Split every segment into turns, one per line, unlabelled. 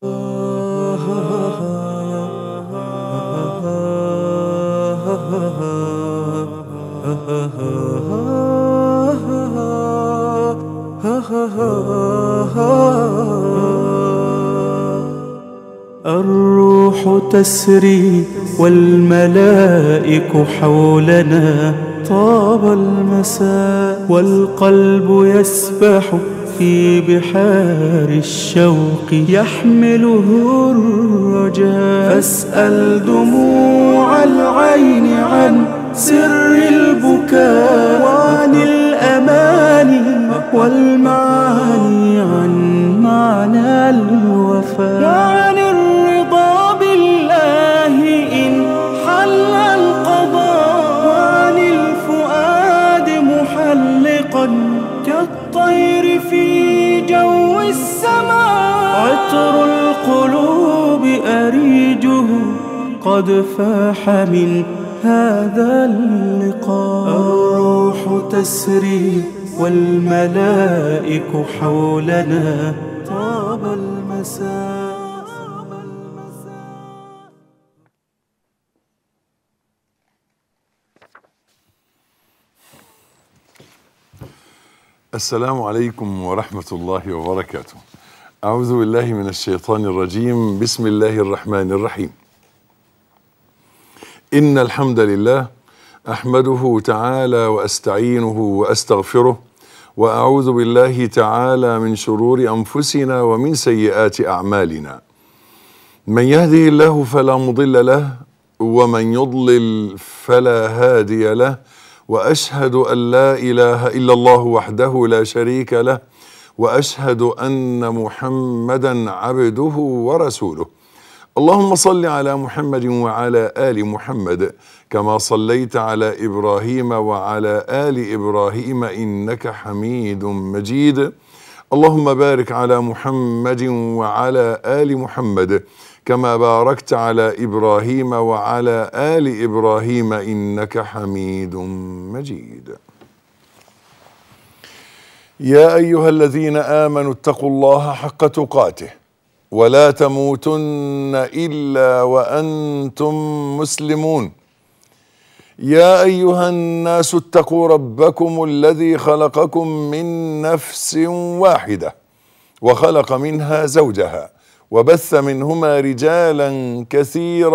الروح تسري والملائك حولنا طاب المساء والقلب يسبح في بحار الشوق يحمله الرجاء فاسأل دموع العين عن سر البكاء وعن الأماني والمعاني عن معنى الوفاء وعن الرضا بالله إن حل القضاء وعن الفؤاد محلقا كالطير في جو السماء عطر القلوب أريجه قد فاح من هذا اللقاء الروح تسري والملائك حولنا طاب المساء
السلام عليكم ورحمة الله وبركاته. أعوذ بالله من الشيطان الرجيم، بسم الله الرحمن الرحيم. إن الحمد لله أحمده تعالى وأستعينه وأستغفره وأعوذ بالله تعالى من شرور أنفسنا ومن سيئات أعمالنا. من يهده الله فلا مضل له ومن يضلل فلا هادي له واشهد ان لا اله الا الله وحده لا شريك له واشهد ان محمدا عبده ورسوله اللهم صل على محمد وعلى ال محمد كما صليت على ابراهيم وعلى ال ابراهيم انك حميد مجيد اللهم بارك على محمد وعلى ال محمد كما باركت على ابراهيم وعلى ال ابراهيم انك حميد مجيد يا ايها الذين امنوا اتقوا الله حق تقاته ولا تموتن الا وانتم مسلمون يا ايها الناس اتقوا ربكم الذي خلقكم من نفس واحده وخلق منها زوجها وبث منهما رجالا كثيرا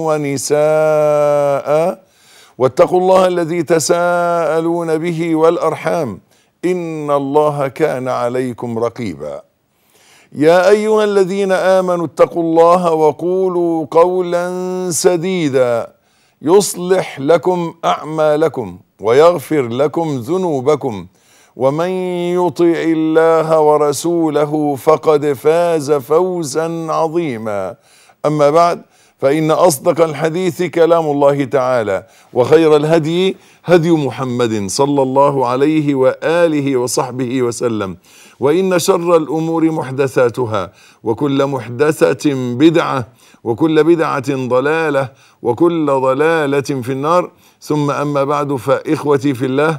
ونساء واتقوا الله الذي تساءلون به والارحام ان الله كان عليكم رقيبا يا ايها الذين امنوا اتقوا الله وقولوا قولا سديدا يصلح لكم اعمالكم ويغفر لكم ذنوبكم ومن يطع الله ورسوله فقد فاز فوزا عظيما اما بعد فان اصدق الحديث كلام الله تعالى وخير الهدي هدي محمد صلى الله عليه واله وصحبه وسلم وان شر الامور محدثاتها وكل محدثه بدعه وكل بدعه ضلاله وكل ضلاله في النار ثم اما بعد فاخوتي في الله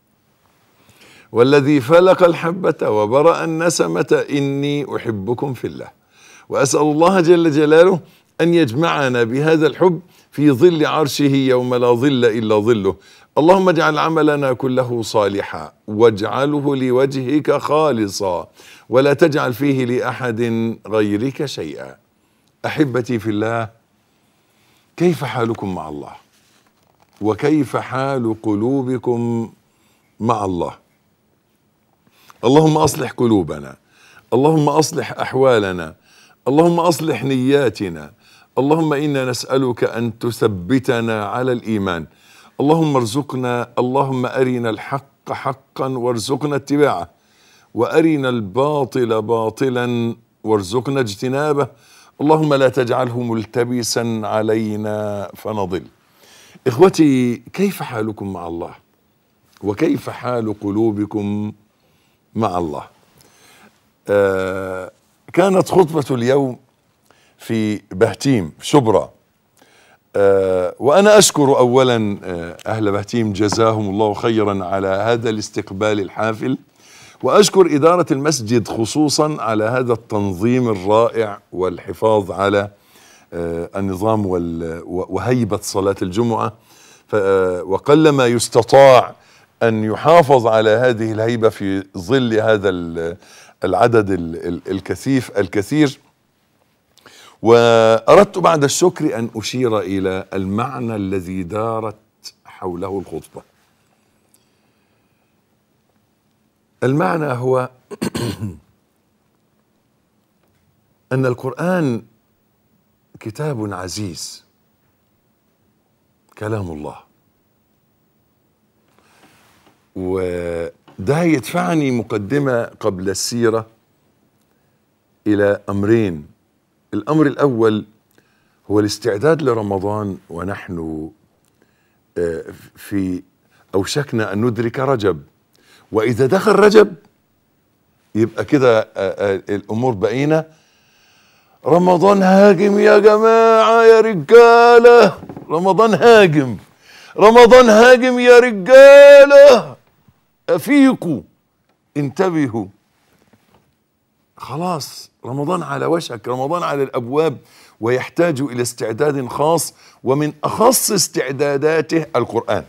والذي فلق الحبة وبرأ النسمة إني أحبكم في الله وأسأل الله جل جلاله أن يجمعنا بهذا الحب في ظل عرشه يوم لا ظل إلا ظله اللهم اجعل عملنا كله صالحا واجعله لوجهك خالصا ولا تجعل فيه لأحد غيرك شيئا أحبتي في الله كيف حالكم مع الله وكيف حال قلوبكم مع الله اللهم اصلح قلوبنا اللهم اصلح احوالنا اللهم اصلح نياتنا اللهم انا نسالك ان تثبتنا على الايمان اللهم ارزقنا اللهم ارنا الحق حقا وارزقنا اتباعه وارنا الباطل باطلا وارزقنا اجتنابه اللهم لا تجعله ملتبسا علينا فنضل اخوتي كيف حالكم مع الله وكيف حال قلوبكم مع الله آه كانت خطبة اليوم في بهتيم شبرا آه وأنا أشكر أولا آه أهل بهتيم جزاهم الله خيرا على هذا الاستقبال الحافل واشكر اداره المسجد خصوصا على هذا التنظيم الرائع والحفاظ على آه، النظام وال- وهيبه صلاه الجمعه ف- آه، وقلما يستطاع ان يحافظ على هذه الهيبه في ظل هذا ال- العدد ال- ال- الكثيف الكثير واردت بعد الشكر ان اشير الى المعنى الذي دارت حوله الخطبه المعنى هو ان القران كتاب عزيز كلام الله وده يدفعني مقدمه قبل السيره الى امرين الامر الاول هو الاستعداد لرمضان ونحن آه، في اوشكنا ان ندرك رجب واذا دخل رجب يبقى كده آه، آه، الامور بقينا رمضان هاجم يا جماعه يا رجاله رمضان هاجم رمضان هاجم يا رجاله افيقوا انتبهوا خلاص رمضان على وشك رمضان على الابواب ويحتاج الى استعداد خاص ومن اخص استعداداته القران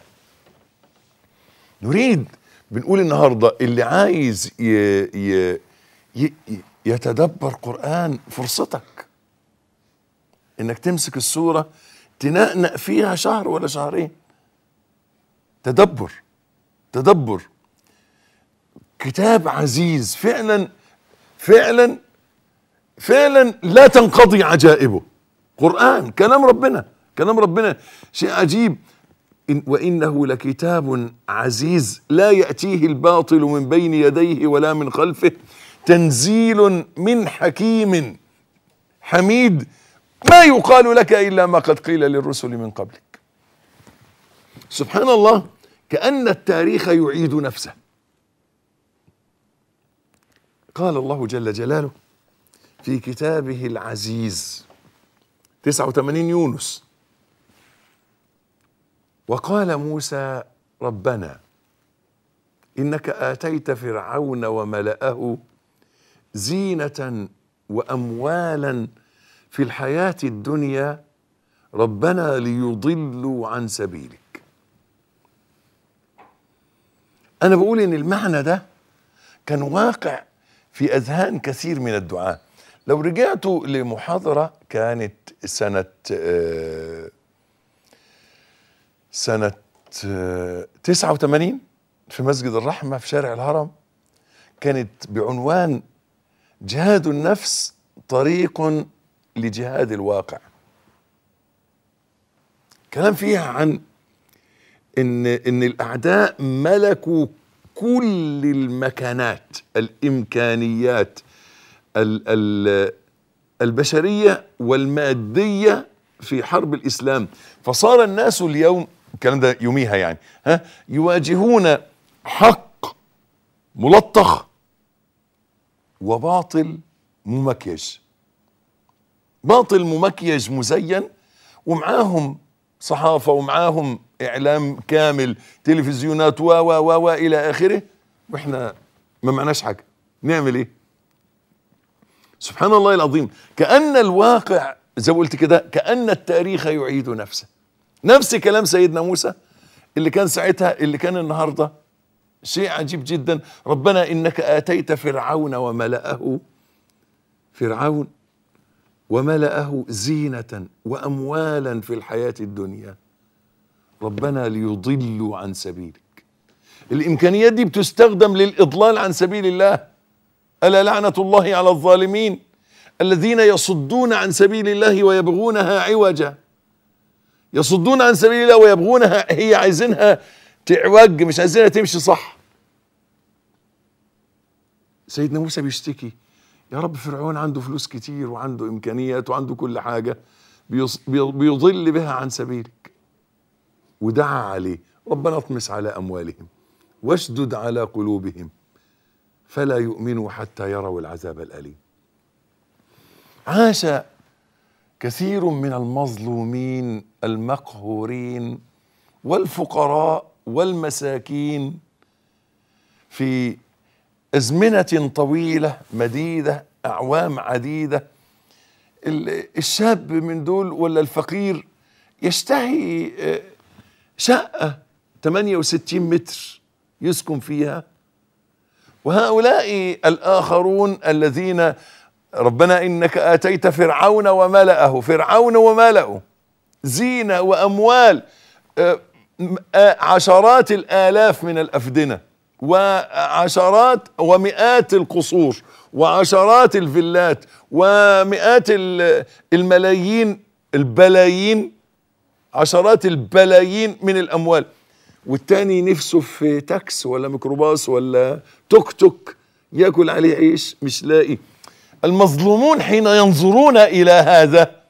نريد بنقول النهارده اللي عايز ي ي ي يتدبر قران فرصتك انك تمسك السوره تنقنق فيها شهر ولا شهرين تدبر تدبر كتاب عزيز فعلا فعلا فعلا لا تنقضي عجائبه قرآن كلام ربنا كلام ربنا شيء عجيب إن وإنه لكتاب عزيز لا يأتيه الباطل من بين يديه ولا من خلفه تنزيل من حكيم حميد ما يقال لك إلا ما قد قيل للرسل من قبلك سبحان الله كأن التاريخ يعيد نفسه قال الله جل جلاله في كتابه العزيز 89 يونس وقال موسى ربنا انك اتيت فرعون وملأه زينة واموالا في الحياة الدنيا ربنا ليضلوا عن سبيلك انا بقول ان المعنى ده كان واقع في اذهان كثير من الدعاة لو رجعتوا لمحاضرة كانت سنة آه، سنة آه، 89 في مسجد الرحمة في شارع الهرم كانت بعنوان جهاد النفس طريق لجهاد الواقع كلام فيها عن ان ان الاعداء ملكوا كل المكانات الامكانيات ال ال البشريه والماديه في حرب الاسلام فصار الناس اليوم الكلام ده يوميها يعني ها يواجهون حق ملطخ وباطل ممكيج باطل ممكيج مزين ومعاهم صحافة ومعاهم إعلام كامل تلفزيونات و و و و إلى آخره وإحنا ما معناش حاجة نعمل إيه سبحان الله العظيم كأن الواقع زي ما قلت كده كأن التاريخ يعيد نفسه نفس كلام سيدنا موسى اللي كان ساعتها اللي كان النهارده شيء عجيب جدا ربنا انك اتيت فرعون وملأه فرعون وملأه زينة وأموالا في الحياة الدنيا ربنا ليضلوا عن سبيلك الإمكانيات دي بتستخدم للإضلال عن سبيل الله ألا لعنة الله على الظالمين الذين يصدون عن سبيل الله ويبغونها عوجا يصدون عن سبيل الله ويبغونها هي عايزينها تعوج مش عايزينها تمشي صح سيدنا موسى بيشتكي يا رب فرعون عنده فلوس كتير وعنده امكانيات وعنده كل حاجه بيص- بي- بيضل بها عن سبيلك ودعا عليه ربنا اطمس على اموالهم واشدد على قلوبهم فلا يؤمنوا حتى يروا العذاب الاليم عاش كثير من المظلومين المقهورين والفقراء والمساكين في ازمنه طويله مديده اعوام عديده ال- الشاب من دول ولا الفقير يشتهي آه، شقه 68 متر يسكن فيها وهؤلاء الاخرون الذين ربنا انك اتيت فرعون وملأه فرعون وملأه زينه واموال آه، م- آه، عشرات الالاف من الافدنه وعشرات ومئات القصور وعشرات الفيلات ومئات ال- الملايين البلايين عشرات البلايين من الاموال والتاني نفسه في تاكس ولا ميكروباص ولا توك توك ياكل عليه عيش مش لاقي المظلومون حين ينظرون الى هذا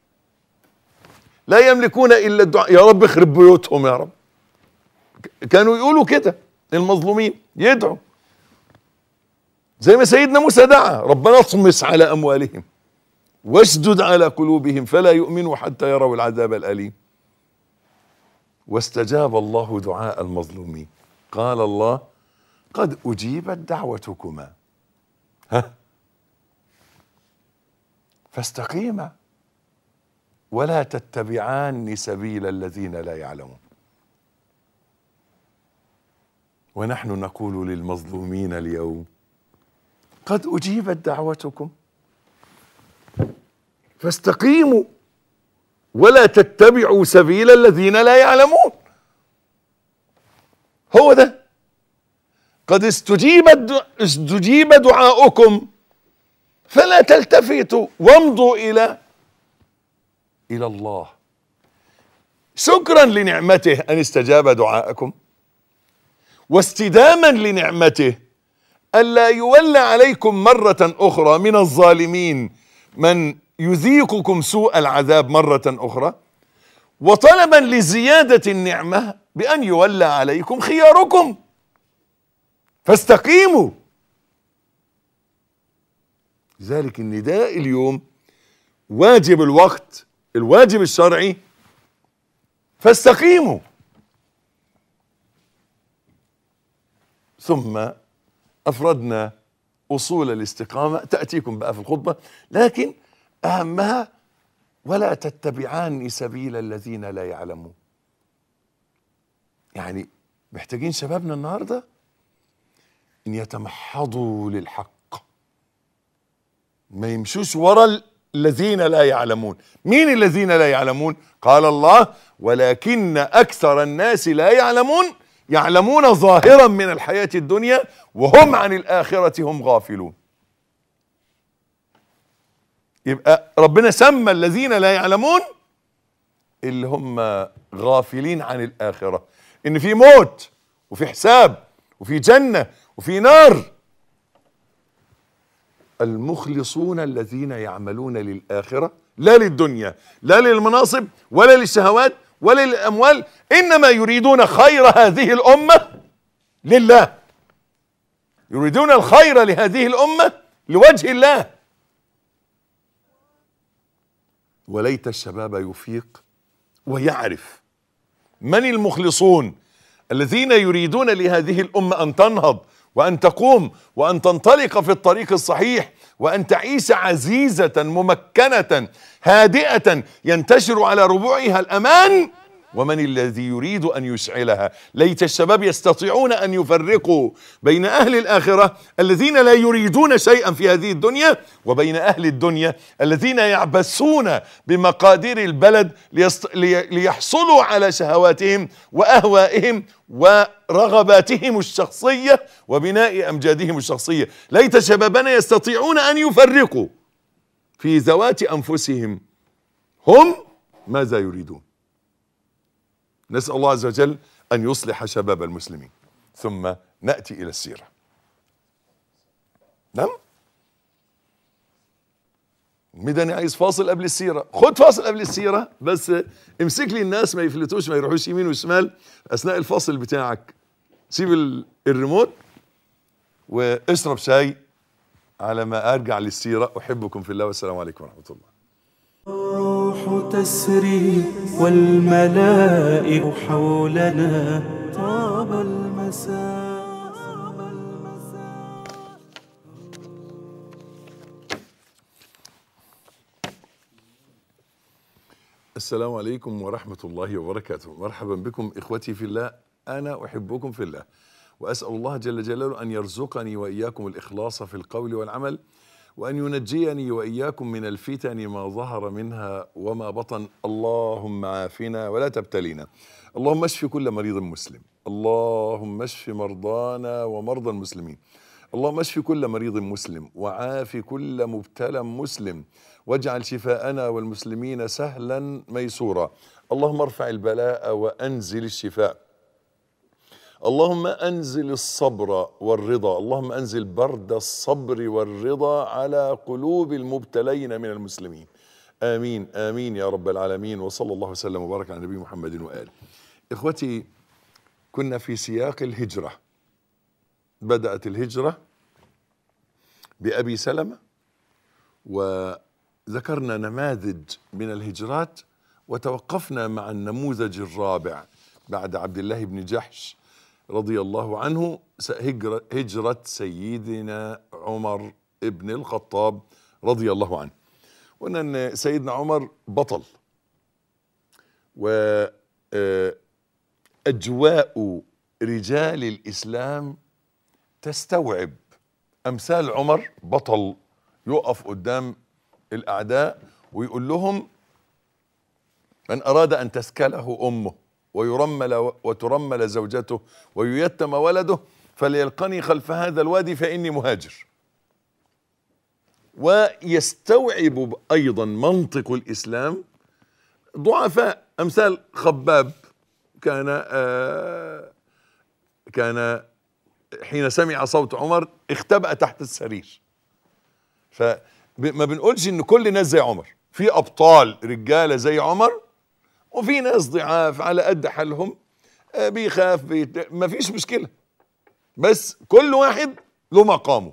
لا يملكون الا الدعاء يا رب اخرب بيوتهم يا رب ك- كانوا يقولوا كده المظلومين يدعوا زي ما سيدنا موسى دعا ربنا اطمس على اموالهم واشدد على قلوبهم فلا يؤمنوا حتى يروا العذاب الاليم واستجاب الله دعاء المظلومين قال الله قد اجيبت دعوتكما ها فاستقيما ولا تتبعان سبيل الذين لا يعلمون ونحن نقول للمظلومين اليوم قد اجيبت دعوتكم فاستقيموا ولا تتبعوا سبيل الذين لا يعلمون هو ده قد استجيب الد- استجيب دعاؤكم فلا تلتفتوا وامضوا الى الى الله شكرا لنعمته ان استجاب دعاءكم واستداما لنعمته الا يولى عليكم مره اخرى من الظالمين من يذيقكم سوء العذاب مره اخرى وطلبا لزياده النعمه بان يولى عليكم خياركم فاستقيموا لذلك النداء اليوم واجب الوقت الواجب الشرعي فاستقيموا ثم افردنا اصول الاستقامه تاتيكم بقى في الخطبه لكن اهمها ولا تتبعان سبيل الذين لا يعلمون يعني محتاجين شبابنا النهارده ان يتمحضوا للحق ما يمشوش ورا الذين لا يعلمون مين الذين لا يعلمون قال الله ولكن اكثر الناس لا يعلمون يعلمون ظاهرا من الحياه الدنيا وهم عن الاخره هم غافلون يبقى ربنا سمى الذين لا يعلمون اللي هم غافلين عن الاخره ان في موت وفي حساب وفي جنه وفي نار المخلصون الذين يعملون للآخرة لا للدنيا لا للمناصب ولا للشهوات ولا للأموال إنما يريدون خير هذه الأمة لله يريدون الخير لهذه الأمة لوجه الله وليت الشباب يفيق ويعرف من المخلصون الذين يريدون لهذه الامه ان تنهض وان تقوم وان تنطلق في الطريق الصحيح وان تعيش عزيزه ممكنه هادئه ينتشر على ربوعها الامان ومن الذي يريد ان يشعلها ليت الشباب يستطيعون ان يفرقوا بين اهل الاخره الذين لا يريدون شيئا في هذه الدنيا وبين اهل الدنيا الذين يعبثون بمقادير البلد ليست... لي... ليحصلوا على شهواتهم واهوائهم ورغباتهم الشخصيه وبناء امجادهم الشخصيه ليت شبابنا يستطيعون ان يفرقوا في ذوات انفسهم هم ماذا يريدون نسأل الله عز وجل أن يصلح شباب المسلمين ثم نأتي إلى السيرة نعم ميداني عايز فاصل قبل السيرة خد فاصل قبل السيرة بس امسك لي الناس ما يفلتوش ما يروحوش يمين وشمال أثناء الفاصل بتاعك سيب ال- الريموت واشرب شاي على ما أرجع للسيرة أحبكم في الله والسلام عليكم ورحمة الله
الروح تسري والملائك حولنا طاب المساء
السلام عليكم ورحمة الله وبركاته مرحبا بكم إخوتي في الله أنا أحبكم في الله وأسأل الله جل جلاله أن يرزقني وإياكم الإخلاص في القول والعمل وأن ينجيني وإياكم من الفتن ما ظهر منها وما بطن اللهم عافنا ولا تبتلينا اللهم اشف كل مريض مسلم اللهم اشف مرضانا ومرضى المسلمين اللهم اشف كل مريض مسلم وعاف كل مبتلى مسلم واجعل شفاءنا والمسلمين سهلا ميسورا اللهم ارفع البلاء وانزل الشفاء اللهم انزل الصبر والرضا اللهم انزل برد الصبر والرضا على قلوب المبتلين من المسلمين امين امين يا رب العالمين وصلى الله وسلم وبارك على نبي محمد واله اخوتي كنا في سياق الهجره بدات الهجره بابي سلمه وذكرنا نماذج من الهجرات وتوقفنا مع النموذج الرابع بعد عبد الله بن جحش رضي الله عنه هجرة, هجرة سيدنا عمر ابن الخطاب رضي الله عنه قلنا ان سيدنا عمر بطل واجواء رجال الاسلام تستوعب امثال عمر بطل يقف قدام الاعداء ويقول لهم من اراد ان تسكله امه ويرمل وترمل زوجته وييتم ولده فليلقني خلف هذا الوادي فاني مهاجر ويستوعب ايضا منطق الاسلام ضعفاء امثال خباب كان آه كان حين سمع صوت عمر اختبأ تحت السرير فما بنقولش ان كل الناس زي عمر في ابطال رجاله زي عمر وفي ناس ضعاف على قد حالهم آه بيخاف بيت... ما فيش مشكله بس كل واحد له مقامه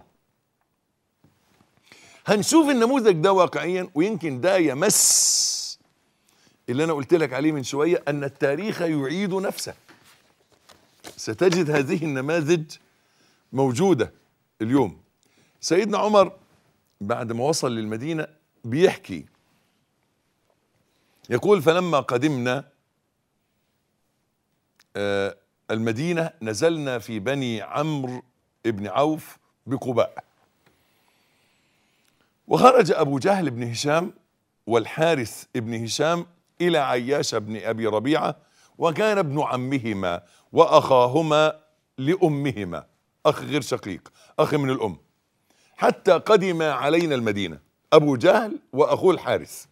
هنشوف النموذج ده واقعيا ويمكن ده يمس اللي انا قلت لك عليه من شويه ان التاريخ يعيد نفسه ستجد هذه النماذج موجوده اليوم سيدنا عمر بعد ما وصل للمدينه بيحكي يقول فلما قدمنا آه المدينه نزلنا في بني عمرو بن عوف بقباء وخرج ابو جهل بن هشام والحارث بن هشام الى عياش بن ابي ربيعه وكان ابن عمهما واخاهما لامهما اخ غير شقيق اخ من الام حتى قدم علينا المدينه ابو جهل واخوه الحارث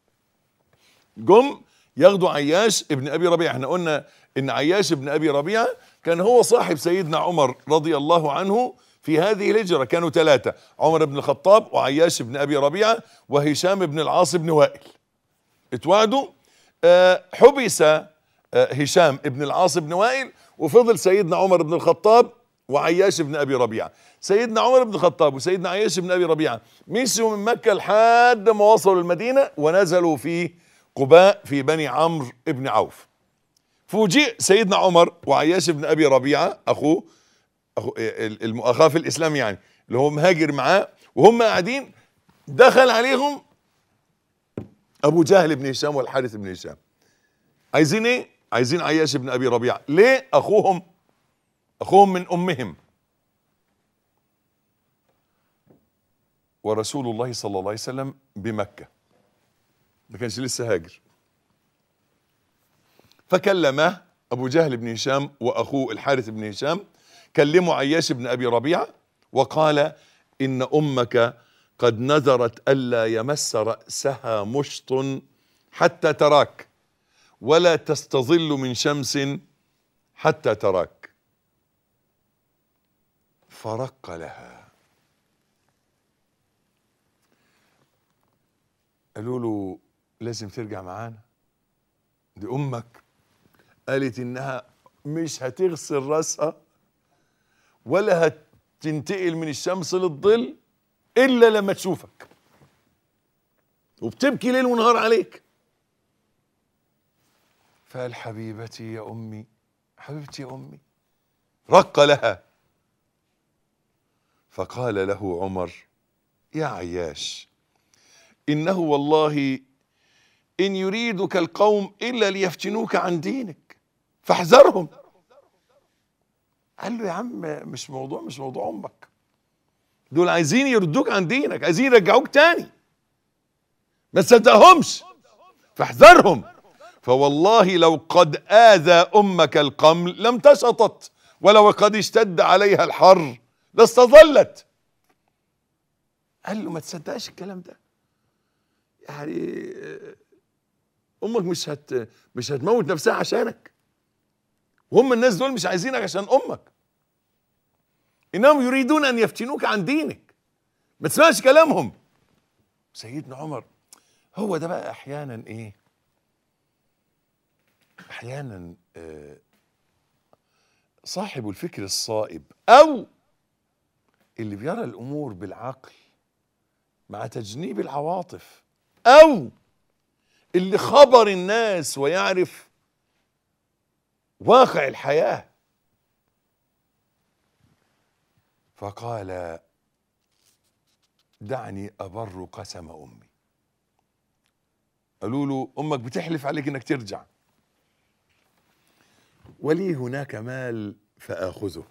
جم ياخدوا عياش ابن ابي ربيعه احنا قلنا ان عياش ابن ابي ربيعه كان هو صاحب سيدنا عمر رضي الله عنه في هذه الهجره كانوا ثلاثه عمر بن الخطاب وعياش بن ابي ربيعه وهشام بن العاص بن وائل اتوعدوا أه حبس أه هشام بن العاص بن وائل وفضل سيدنا عمر بن الخطاب وعياش بن ابي ربيعه سيدنا عمر بن الخطاب وسيدنا عياش بن ابي ربيعه مشوا من مكه لحد ما وصلوا المدينه ونزلوا في قباء في بني عمرو بن عوف فوجئ سيدنا عمر وعياش بن ابي ربيعه اخوه اخو المؤاخاه في الاسلام يعني اللي هو مهاجر معاه وهم قاعدين دخل عليهم ابو جهل بن هشام والحارث بن هشام عايزين ايه عايزين عياش بن ابي ربيعه ليه اخوهم اخوهم من امهم ورسول الله صلى الله عليه وسلم بمكه ما كانش لسه هاجر فكلمه ابو جهل بن هشام واخوه الحارث بن هشام كلموا عياش بن ابي ربيعه وقال ان امك قد نذرت الا يمس راسها مشط حتى تراك ولا تستظل من شمس حتى تراك فرق لها قالوا له لازم ترجع معانا دي امك قالت انها مش هتغسل راسها ولا هتنتقل من الشمس للظل الا لما تشوفك وبتبكي ليل ونهار عليك فقال حبيبتي يا امي حبيبتي يا امي رق لها فقال له عمر يا عياش انه والله إن يريدك القوم إلا ليفتنوك عن دينك فاحذرهم قال له يا عم مش موضوع مش موضوع أمك دول عايزين يردوك عن دينك عايزين يرجعوك تاني ما تصدقهمش فاحذرهم فوالله لو قد آذى أمك القمل لم تسطت ولو قد اشتد عليها الحر لاستظلت قال له ما تصدقش الكلام ده يعني آه، امك مش هت مش هتموت نفسها عشانك وهم الناس دول مش عايزينك عشان امك انهم يريدون ان يفتنوك عن دينك ما تسمعش كلامهم سيدنا عمر هو ده بقى احيانا ايه احيانا آه، صاحب الفكر الصائب او اللي بيرى الامور بالعقل مع تجنيب العواطف او اللي خبر الناس ويعرف واقع الحياه فقال دعني ابر قسم امي قالوا له امك بتحلف عليك انك ترجع ولي هناك مال فاخذه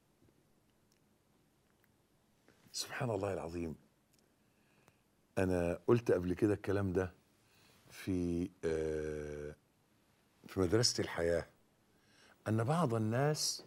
سبحان الله العظيم انا قلت قبل كده الكلام ده في آه، في مدرسه الحياه ان بعض الناس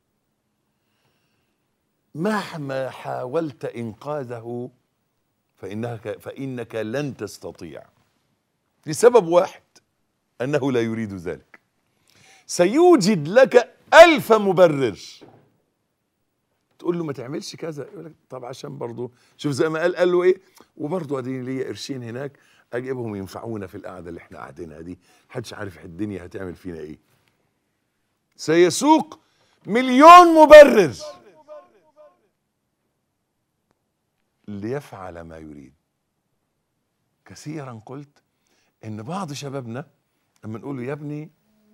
مهما حاولت انقاذه فانك فانك لن تستطيع لسبب واحد انه لا يريد ذلك سيوجد لك الف مبرر تقول له ما تعملش كذا يقول لك طب عشان برضه شوف زي ما قال قال له ايه وبرضه اديني ليا قرشين هناك اجيبهم ينفعونا في القعده اللي احنا قاعدينها دي محدش عارف الدنيا هتعمل فينا ايه سيسوق مليون مبرر ليفعل ما يريد كثيرا قلت ان بعض شبابنا لما نقول له يا ابني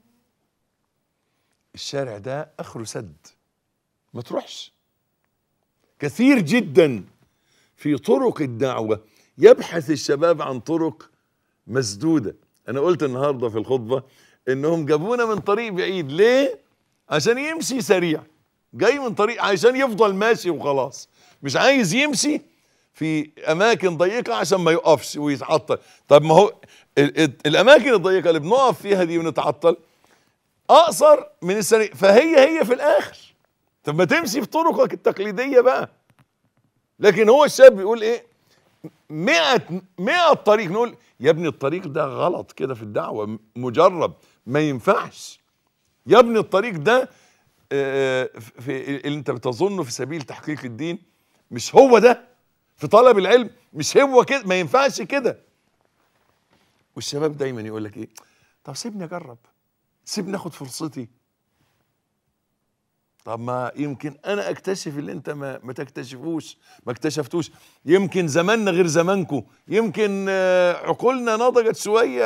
الشارع ده اخره سد ما تروحش كثير جدا في طرق الدعوه يبحث الشباب عن طرق مسدوده انا قلت النهارده في الخطبه انهم جابونا من طريق بعيد ليه عشان يمشي سريع جاي من طريق عشان يفضل ماشي وخلاص مش عايز يمشي في اماكن ضيقه عشان ما يقفش ويتعطل طب ما هو ال- ال- الاماكن الضيقه اللي بنقف فيها دي ونتعطل اقصر من السريع فهي هي في الاخر طب ما تمشي في طرقك التقليديه بقى لكن هو الشاب بيقول ايه مئة مئة طريق نقول يا ابني الطريق ده غلط كده في الدعوة م- مجرب ما ينفعش يا ابني الطريق ده آه، في اللي انت بتظنه في سبيل تحقيق الدين مش هو ده في طلب العلم مش هو كده ما ينفعش كده والشباب دايما يقول لك ايه طب سيبني اجرب سيبني اخد فرصتي طب ما يمكن انا اكتشف اللي انت ما, ما تكتشفوش ما اكتشفتوش يمكن زماننا غير زمانكم يمكن آه، عقولنا نضجت شويه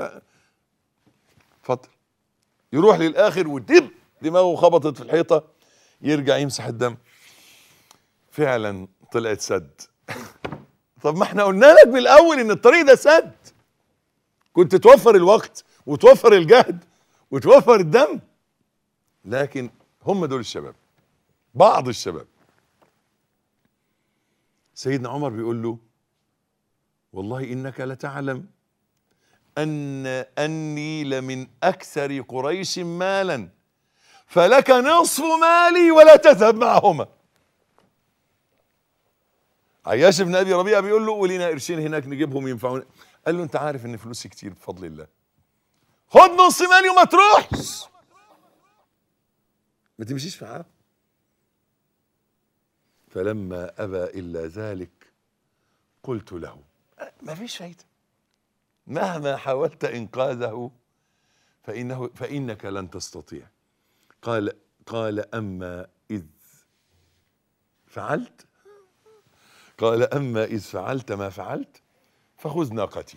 اتفضل يروح للاخر ودب دماغه خبطت في الحيطه يرجع يمسح الدم فعلا طلعت سد طب ما احنا قلنا لك من الاول ان الطريق ده سد كنت توفر الوقت وتوفر الجهد وتوفر الدم لكن هم دول الشباب بعض الشباب سيدنا عمر بيقول له والله انك لتعلم ان اني لمن اكثر قريش مالا فلك نصف مالي ولا تذهب معهما عياش بن ابي ربيعه بيقول له ولينا قرشين هناك نجيبهم ينفعونا قال له انت عارف ان فلوسي كتير بفضل الله خد نص مالي وما تروحش ما تمشيش معاه فلما ابى الا ذلك قلت له أه، ما فيش فايده مهما حاولت انقاذه فانه فانك لن تستطيع قال قال اما اذ فعلت قال اما اذ فعلت ما فعلت فخذ ناقتي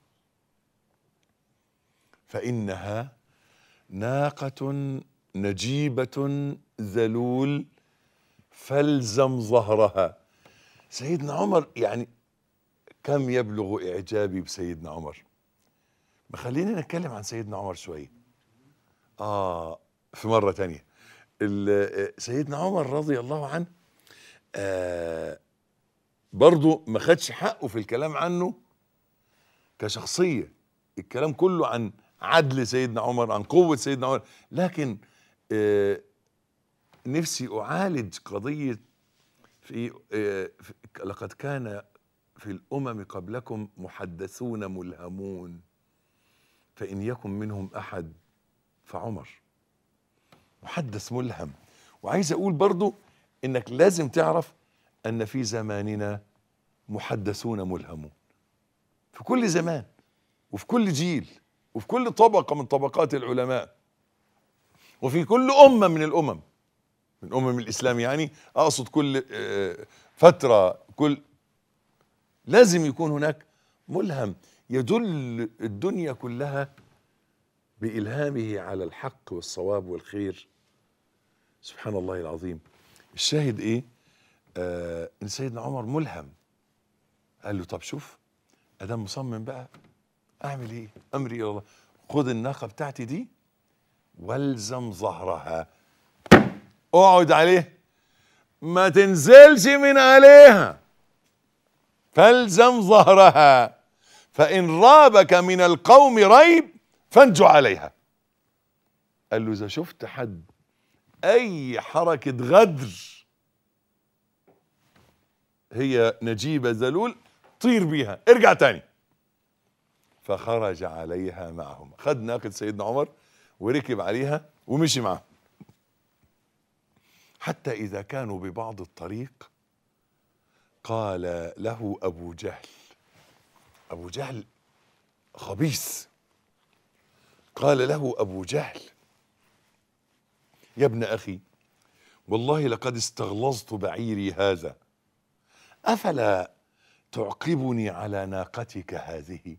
فانها ناقه نجيبه ذلول فالزم ظهرها سيدنا عمر يعني كم يبلغ اعجابي بسيدنا عمر ما خلينا نتكلم عن سيدنا عمر شويه اه في مره تانية ال- آه، سيدنا عمر رضي الله عنه آه برضو ما خدش حقه في الكلام عنه كشخصيه الكلام كله عن عدل سيدنا عمر عن قوه سيدنا عمر لكن آه نفسي اعالج قضيه في, آه في لقد كان في الامم قبلكم محدثون ملهمون فان يكن منهم احد فعمر محدث ملهم وعايز اقول برضو انك لازم تعرف ان في زماننا محدثون ملهمون في كل زمان وفي كل جيل وفي كل طبقه من طبقات العلماء وفي كل امه من الامم من امم الاسلام يعني اقصد كل آه، فتره كل لازم يكون هناك ملهم يدل الدنيا كلها بإلهامه على الحق والصواب والخير سبحان الله العظيم الشاهد ايه آه ان سيدنا عمر ملهم قال له طب شوف ادام مصمم بقى اعمل ايه امري الى الله خد الناقه بتاعتي دي والزم ظهرها اقعد عليه ما تنزلش من عليها فالزم ظهرها فان رابك من القوم ريب فانجو عليها قال له اذا شفت حد اي حركه غدر هي نجيبه ذلول طير بيها ارجع تاني فخرج عليها معهم خد ناقه سيدنا عمر وركب عليها ومشي معهم حتى اذا كانوا ببعض الطريق قال له ابو جهل ابو جهل خبيث قال له ابو جهل يا ابن اخي والله لقد استغلظت بعيري هذا افلا تعقبني على ناقتك هذه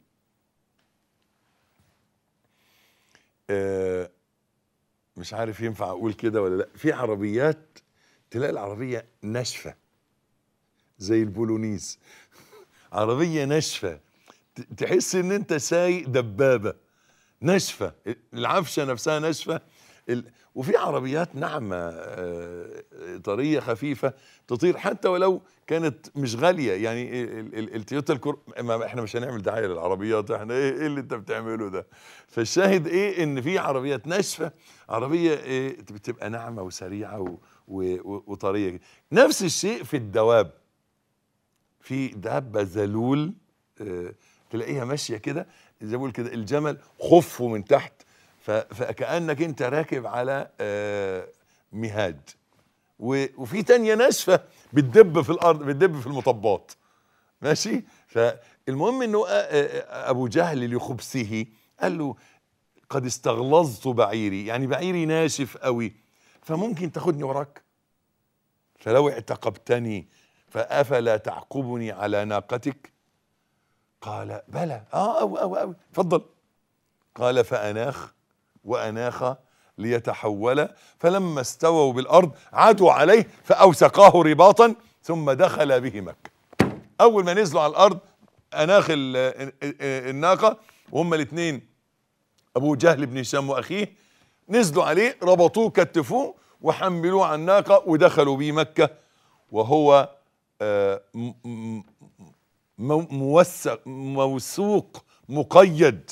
آه مش عارف ينفع اقول كده ولا لا في عربيات تلاقي العربيه ناشفه زي البولونيز عربيه ناشفه ت- تحس ان انت سايق دبابه ناشفه العفشه نفسها ناشفه ال... وفي عربيات ناعمه آه، طريه خفيفه تطير حتى ولو كانت مش غاليه يعني ال- ال- التويوتا الكور ما احنا مش هنعمل دعايه للعربيات احنا ايه ايه اللي انت بتعمله ده فالشاهد ايه ان في عربيات ناشفه عربيه إيه بتبقى ناعمه وسريعه و... و... و... وطريه كده. نفس الشيء في الدواب في دابه ذلول آه، تلاقيها ماشيه كده زي ما بقول كده الجمل خفه من تحت ف- فكانك انت راكب على آه، مهاد و- وفي تانية ناشفه بتدب في الارض بتدب في المطبات ماشي فالمهم انه آه، آه، ابو جهل لخبثه قال له قد استغلظت بعيري يعني بعيري ناشف قوي فممكن تاخدني وراك فلو اعتقبتني فافلا تعقبني على ناقتك قال بلى اه او او او اتفضل قال فاناخ واناخ ليتحول فلما استووا بالارض عادوا عليه فاوثقاه رباطا ثم دخل به مكه اول ما نزلوا على الارض اناخ ال- ال- ال- الناقه وهم الاثنين ابو جهل بن هشام واخيه نزلوا عليه ربطوه كتفوه وحملوه على الناقه ودخلوا بيه مكه وهو آه، م- م- مو- موثق موثوق مقيد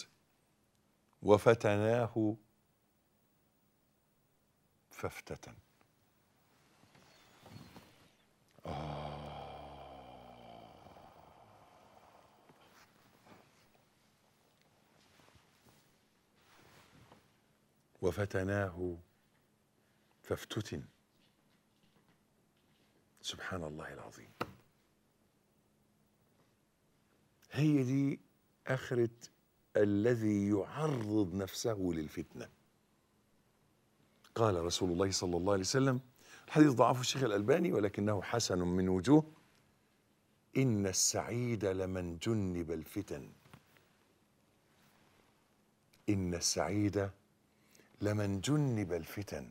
وفتناه فافتتن وفتناه فافتتن سبحان الله العظيم هي دي آخرة الذي يعرض نفسه للفتنة قال رسول الله صلى الله عليه وسلم الحديث ضعفه الشيخ الألباني ولكنه حسن من وجوه إن السعيد لمن جنب الفتن إن السعيد لمن جنب الفتن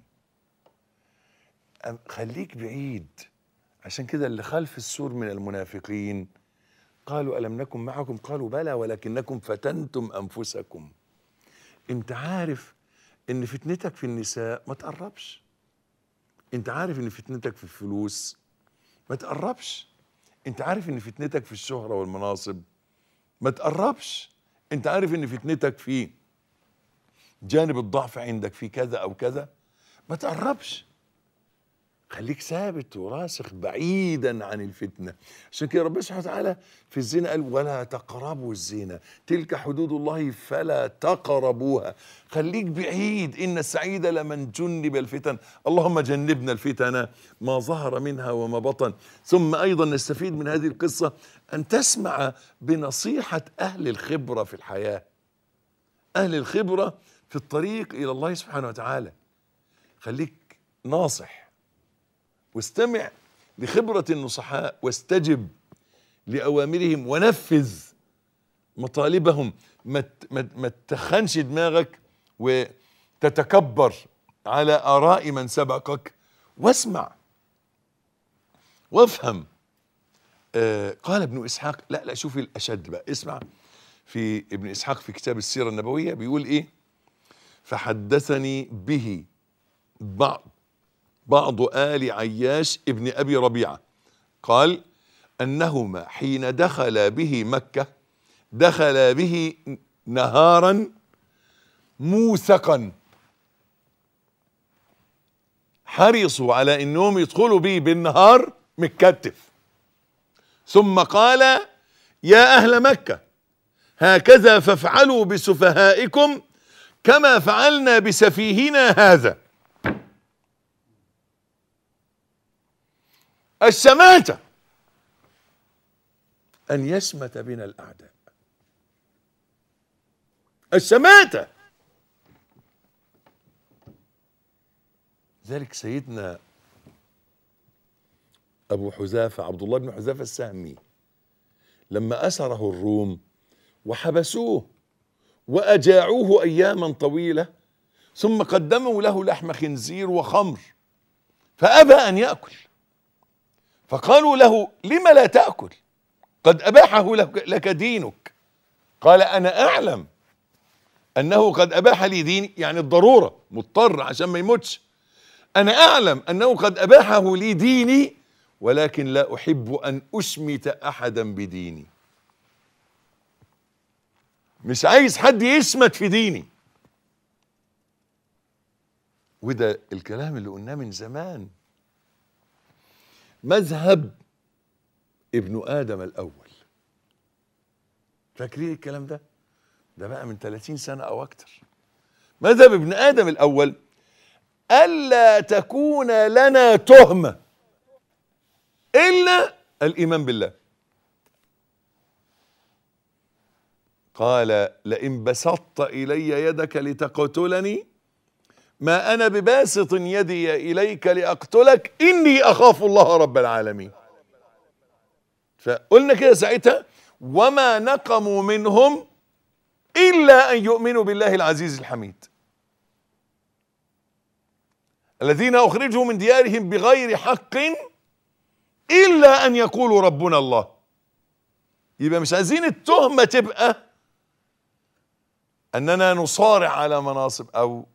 أم- خليك بعيد عشان كده اللي خلف السور من المنافقين قالوا ألم نكن معكم قالوا بلى ولكنكم فتنتم أنفسكم انت عارف ان فتنتك في النساء ما تقربش انت عارف ان فتنتك في الفلوس ما تقربش انت عارف ان فتنتك في الشهرة والمناصب ما تقربش انت عارف ان فتنتك في جانب الضعف عندك في كذا او كذا ما تقربش خليك ثابت وراسخ بعيدا عن الفتنه عشان كده ربنا سبحانه وتعالى في الزنا قال ولا تقربوا الزنا تلك حدود الله فلا تقربوها خليك بعيد ان السعيد لمن جنب الفتن اللهم جنبنا الفتن ما ظهر منها وما بطن ثم ايضا نستفيد من هذه القصه ان تسمع بنصيحه اهل الخبره في الحياه اهل الخبره في الطريق الى الله سبحانه وتعالى خليك ناصح واستمع لخبرة النصحاء واستجب لأوامرهم ونفذ مطالبهم ما ت- ما ت- ما تخنش دماغك وتتكبر على آراء من سبقك واسمع وافهم آه قال ابن إسحاق لا لا شوف الأشد بقى اسمع في ابن إسحاق في كتاب السيرة النبوية بيقول إيه فحدثني به بعض بعض آل عياش ابن أبي ربيعة قال أنهما حين دخل به مكة دخل به نهارا موثقا حرصوا على انهم يدخلوا به بالنهار متكتف ثم قال يا اهل مكه هكذا فافعلوا بسفهائكم كما فعلنا بسفيهنا هذا الشماتة أن يشمت بنا الأعداء الشماتة ذلك سيدنا أبو حذافة عبد الله بن حذافة السهمي لما أسره الروم وحبسوه وأجاعوه أياما طويلة ثم قدموا له لحم خنزير وخمر فأبى أن يأكل فقالوا له لم لا تأكل قد أباحه لك لك دينك قال أنا أعلم أنه قد أباح لي ديني يعني الضرورة مضطر عشان ما يموتش أنا أعلم أنه قد أباحه لي ديني ولكن لا أحب أن أشمت أحدا بديني مش عايز حد يشمت في ديني وده الكلام اللي قلناه من زمان مذهب ابن آدم الأول فاكرين الكلام ده؟ ده بقى من 30 سنة أو أكتر مذهب ابن آدم الأول ألا تكون لنا تهمة إلا الإيمان بالله قال لئن بسطت إلي يدك لتقتلني ما أنا بباسط يدي إليك لأقتلك إني أخاف الله رب العالمين فقلنا كده ساعتها وما نقموا منهم إلا أن يؤمنوا بالله العزيز الحميد الذين أخرجوا من ديارهم بغير حق إلا أن يقولوا ربنا الله يبقى مش عايزين التهمة تبقى أننا نصارع على مناصب أو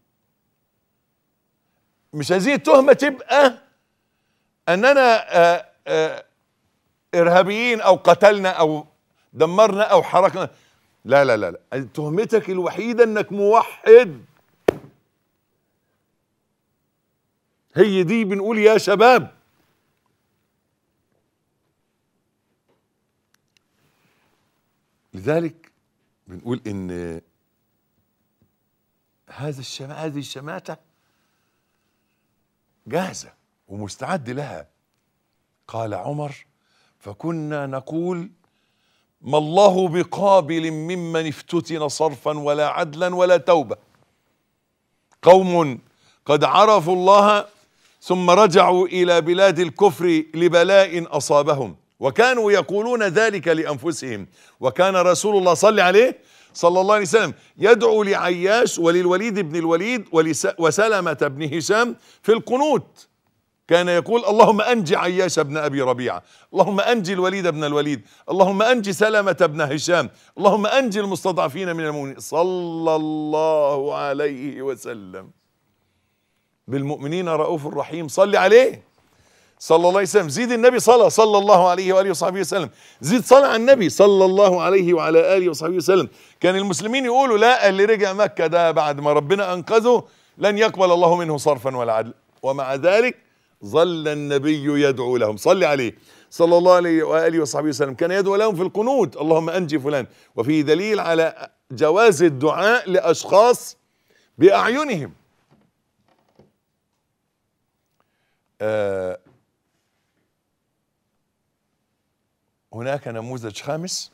مش عايزين التهمة تبقى أننا آآ آآ إرهابيين أو قتلنا أو دمرنا أو حركنا لا لا لا لا تهمتك الوحيدة أنك موحد هي دي بنقول يا شباب لذلك بنقول ان هذا الشما هذه الشماتة جاهزة ومستعد لها قال عمر فكنا نقول ما الله بقابل ممن افتتن صرفا ولا عدلا ولا توبة قوم قد عرفوا الله ثم رجعوا الى بلاد الكفر لبلاء اصابهم وكانوا يقولون ذلك لانفسهم وكان رسول الله صلى عليه صلى الله عليه وسلم يدعو لعياش وللوليد بن الوليد ولس- وسلمة بن هشام في القنوت كان يقول اللهم انجي عياش بن ابي ربيعه اللهم انجي الوليد بن الوليد اللهم انجي سلمه بن هشام اللهم انجي المستضعفين من المؤمنين صلى الله عليه وسلم بالمؤمنين رؤوف رحيم صل عليه صلى الله عليه وسلم زيد النبي صلى صلى الله عليه واله وصحبه وسلم زيد صلى على النبي صلى الله عليه وعلى اله وصحبه وسلم كان المسلمين يقولوا لا اللي رجع مكه ده بعد ما ربنا انقذه لن يقبل الله منه صرفا ولا عدل ومع ذلك ظل النبي يدعو لهم صل عليه صلى الله عليه واله وصحبه وسلم كان يدعو لهم في القنوت اللهم انجي فلان وفيه دليل على جواز الدعاء لاشخاص باعينهم آه هناك نموذج خامس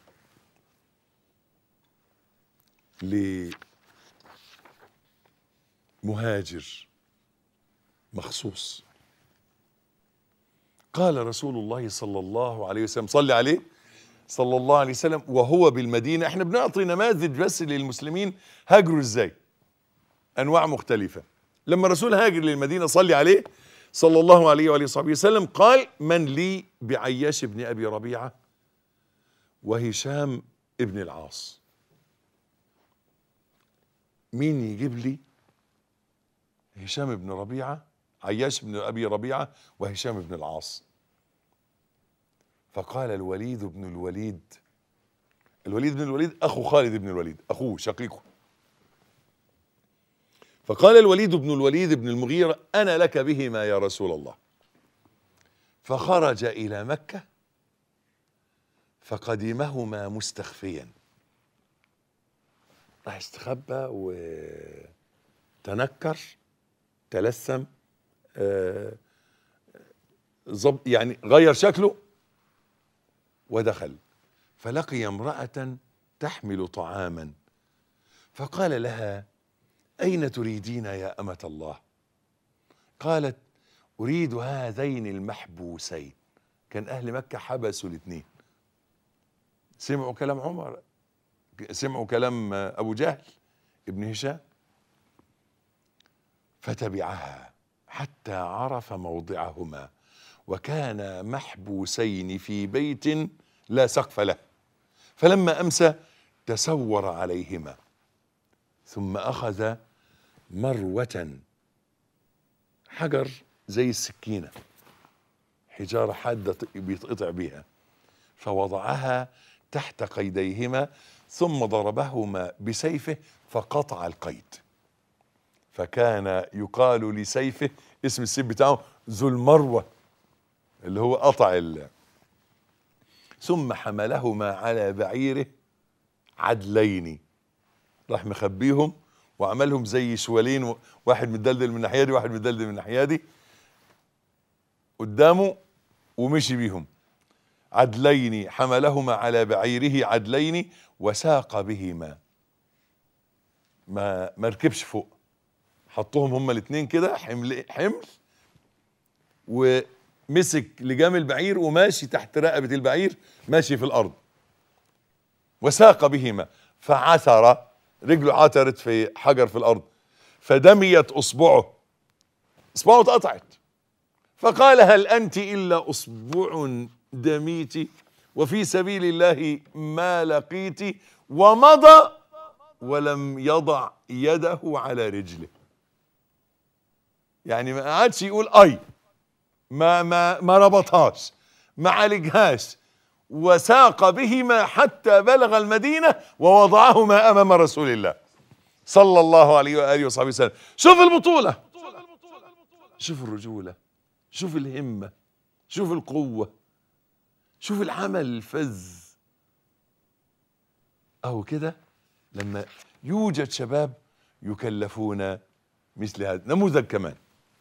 لمهاجر مخصوص قال رسول الله صلى الله عليه وسلم صل عليه صلى الله عليه وسلم وهو بالمدينة احنا بنعطي نماذج بس للمسلمين هاجروا ازاي انواع مختلفة لما الرسول هاجر للمدينة صلي عليه صلى الله عليه وآله وصحبه وسلم قال من لي بعياش بن أبي ربيعة وهشام ابن العاص مين يجيب لي هشام بن ربيعة عياش بن أبي ربيعة وهشام بن العاص فقال الوليد بن الوليد الوليد بن الوليد أخو خالد بن الوليد أخوه شقيقه فقال الوليد بن الوليد بن المغيرة أنا لك بهما يا رسول الله فخرج إلى مكة فقدمهما مستخفيا راح استخبى وتنكر تلثم آه، زب يعني غير شكله ودخل فلقي امرأة تحمل طعاما فقال لها أين تريدين يا أمة الله قالت أريد هذين المحبوسين كان أهل مكة حبسوا الاثنين سمعوا كلام عمر سمعوا كلام أبو جهل ابن هشام فتبعها حتى عرف موضعهما وكانا محبوسين في بيت لا سقف له فلما أمسى تسور عليهما ثم أخذ مروة حجر زي السكينة حجارة حادة بيتقطع بها فوضعها تحت قيديهما ثم ضربهما بسيفه فقطع القيد فكان يقال لسيفه اسم السيف بتاعه ذو المروة اللي هو قطع ال ثم حملهما على بعيره عدلين راح مخبيهم وعملهم زي شوالين واحد متدلدل من الناحيه دي واحد متدلدل من الناحيه دي قدامه ومشي بيهم عدلين حملهما على بعيره عدلين وساق بهما ما ما ركبش فوق حطهم هما الاثنين كده حمل حمل ومسك لجام البعير وماشي تحت رقبه البعير ماشي في الارض وساق بهما فعثر رجله عثرت في حجر في الارض فدميت اصبعه اصبعه اتقطعت فقال هل انت الا اصبع دميت وفي سبيل الله ما لقيت ومضى ولم يضع يده على رجله يعني ما قعدش يقول اي ما ما ما ربطهاش ما عالجهاش وساق بهما حتى بلغ المدينة ووضعهما أمام رسول الله صلى الله عليه وآله وصحبه وسلم شوف البطولة شوف الرجولة شوف الهمة شوف القوة شوف العمل الفذ أو كده لما يوجد شباب يكلفون مثل هذا نموذج كمان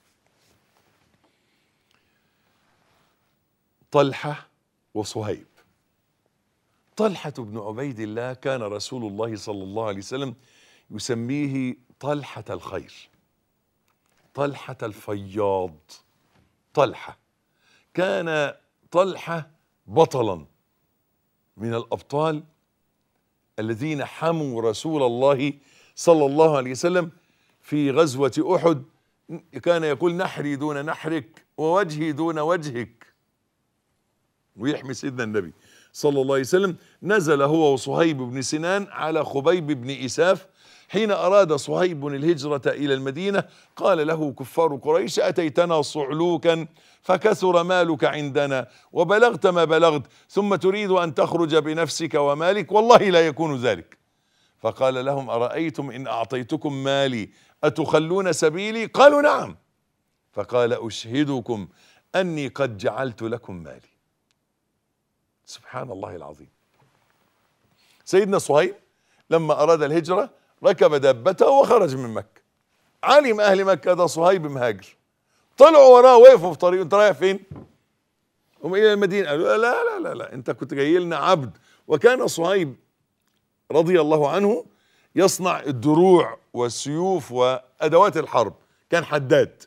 طلحة وصهيب طلحة بن عبيد الله كان رسول الله صلى الله عليه وسلم يسميه طلحة الخير طلحة الفياض طلحة كان طلحة بطلا من الأبطال الذين حموا رسول الله صلى الله عليه وسلم في غزوة أحد كان يقول نحري دون نحرك ووجهي دون وجهك ويحمي سيدنا النبي صلى الله عليه وسلم نزل هو وصهيب بن سنان على خبيب بن إساف حين أراد صهيب الهجرة إلى المدينة قال له كفار قريش أتيتنا صعلوكا فكثر مالك عندنا وبلغت ما بلغت ثم تريد أن تخرج بنفسك ومالك والله لا يكون ذلك فقال لهم أرأيتم إن أعطيتكم مالي أتخلون سبيلي قالوا نعم فقال أشهدكم أني قد جعلت لكم مالي سبحان الله العظيم سيدنا صهيب لما أراد الهجرة ركب دابته وخرج من مكة علم أهل مكة ده صهيب مهاجر طلعوا وراه وقفوا في طريق انت رايح فين؟ هم إلى المدينة قالوا لا لا لا لا أنت كنت جاي لنا عبد وكان صهيب رضي الله عنه يصنع الدروع والسيوف وأدوات الحرب كان حداد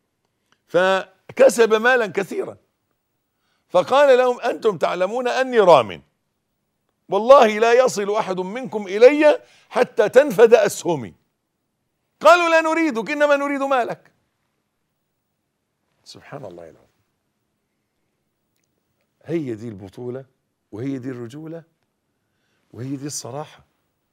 فكسب مالا كثيرا فقال لهم أنتم تعلمون أني رام والله لا يصل أحد منكم إلي حتى تنفد أسهمي قالوا لا نريدك إنما نريد مالك سبحان الله العظيم هي دي البطولة وهي دي الرجولة وهي دي الصراحة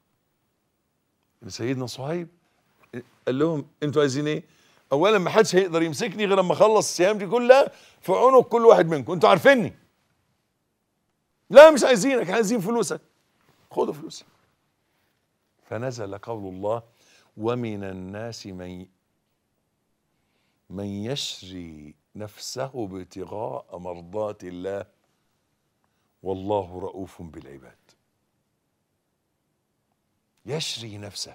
سيدنا صهيب قال لهم انتوا عايزين ايه اولا ما حدش هيقدر يمسكني غير لما اخلص السهام دي كلها في عنق كل واحد منكم انتوا عارفيني لا مش عايزينك عايزين فلوسك خدوا فلوسك فنزل قول الله ومن الناس من من يشري نفسه ابتغاء مرضات الله والله رؤوف بالعباد يشري نفسه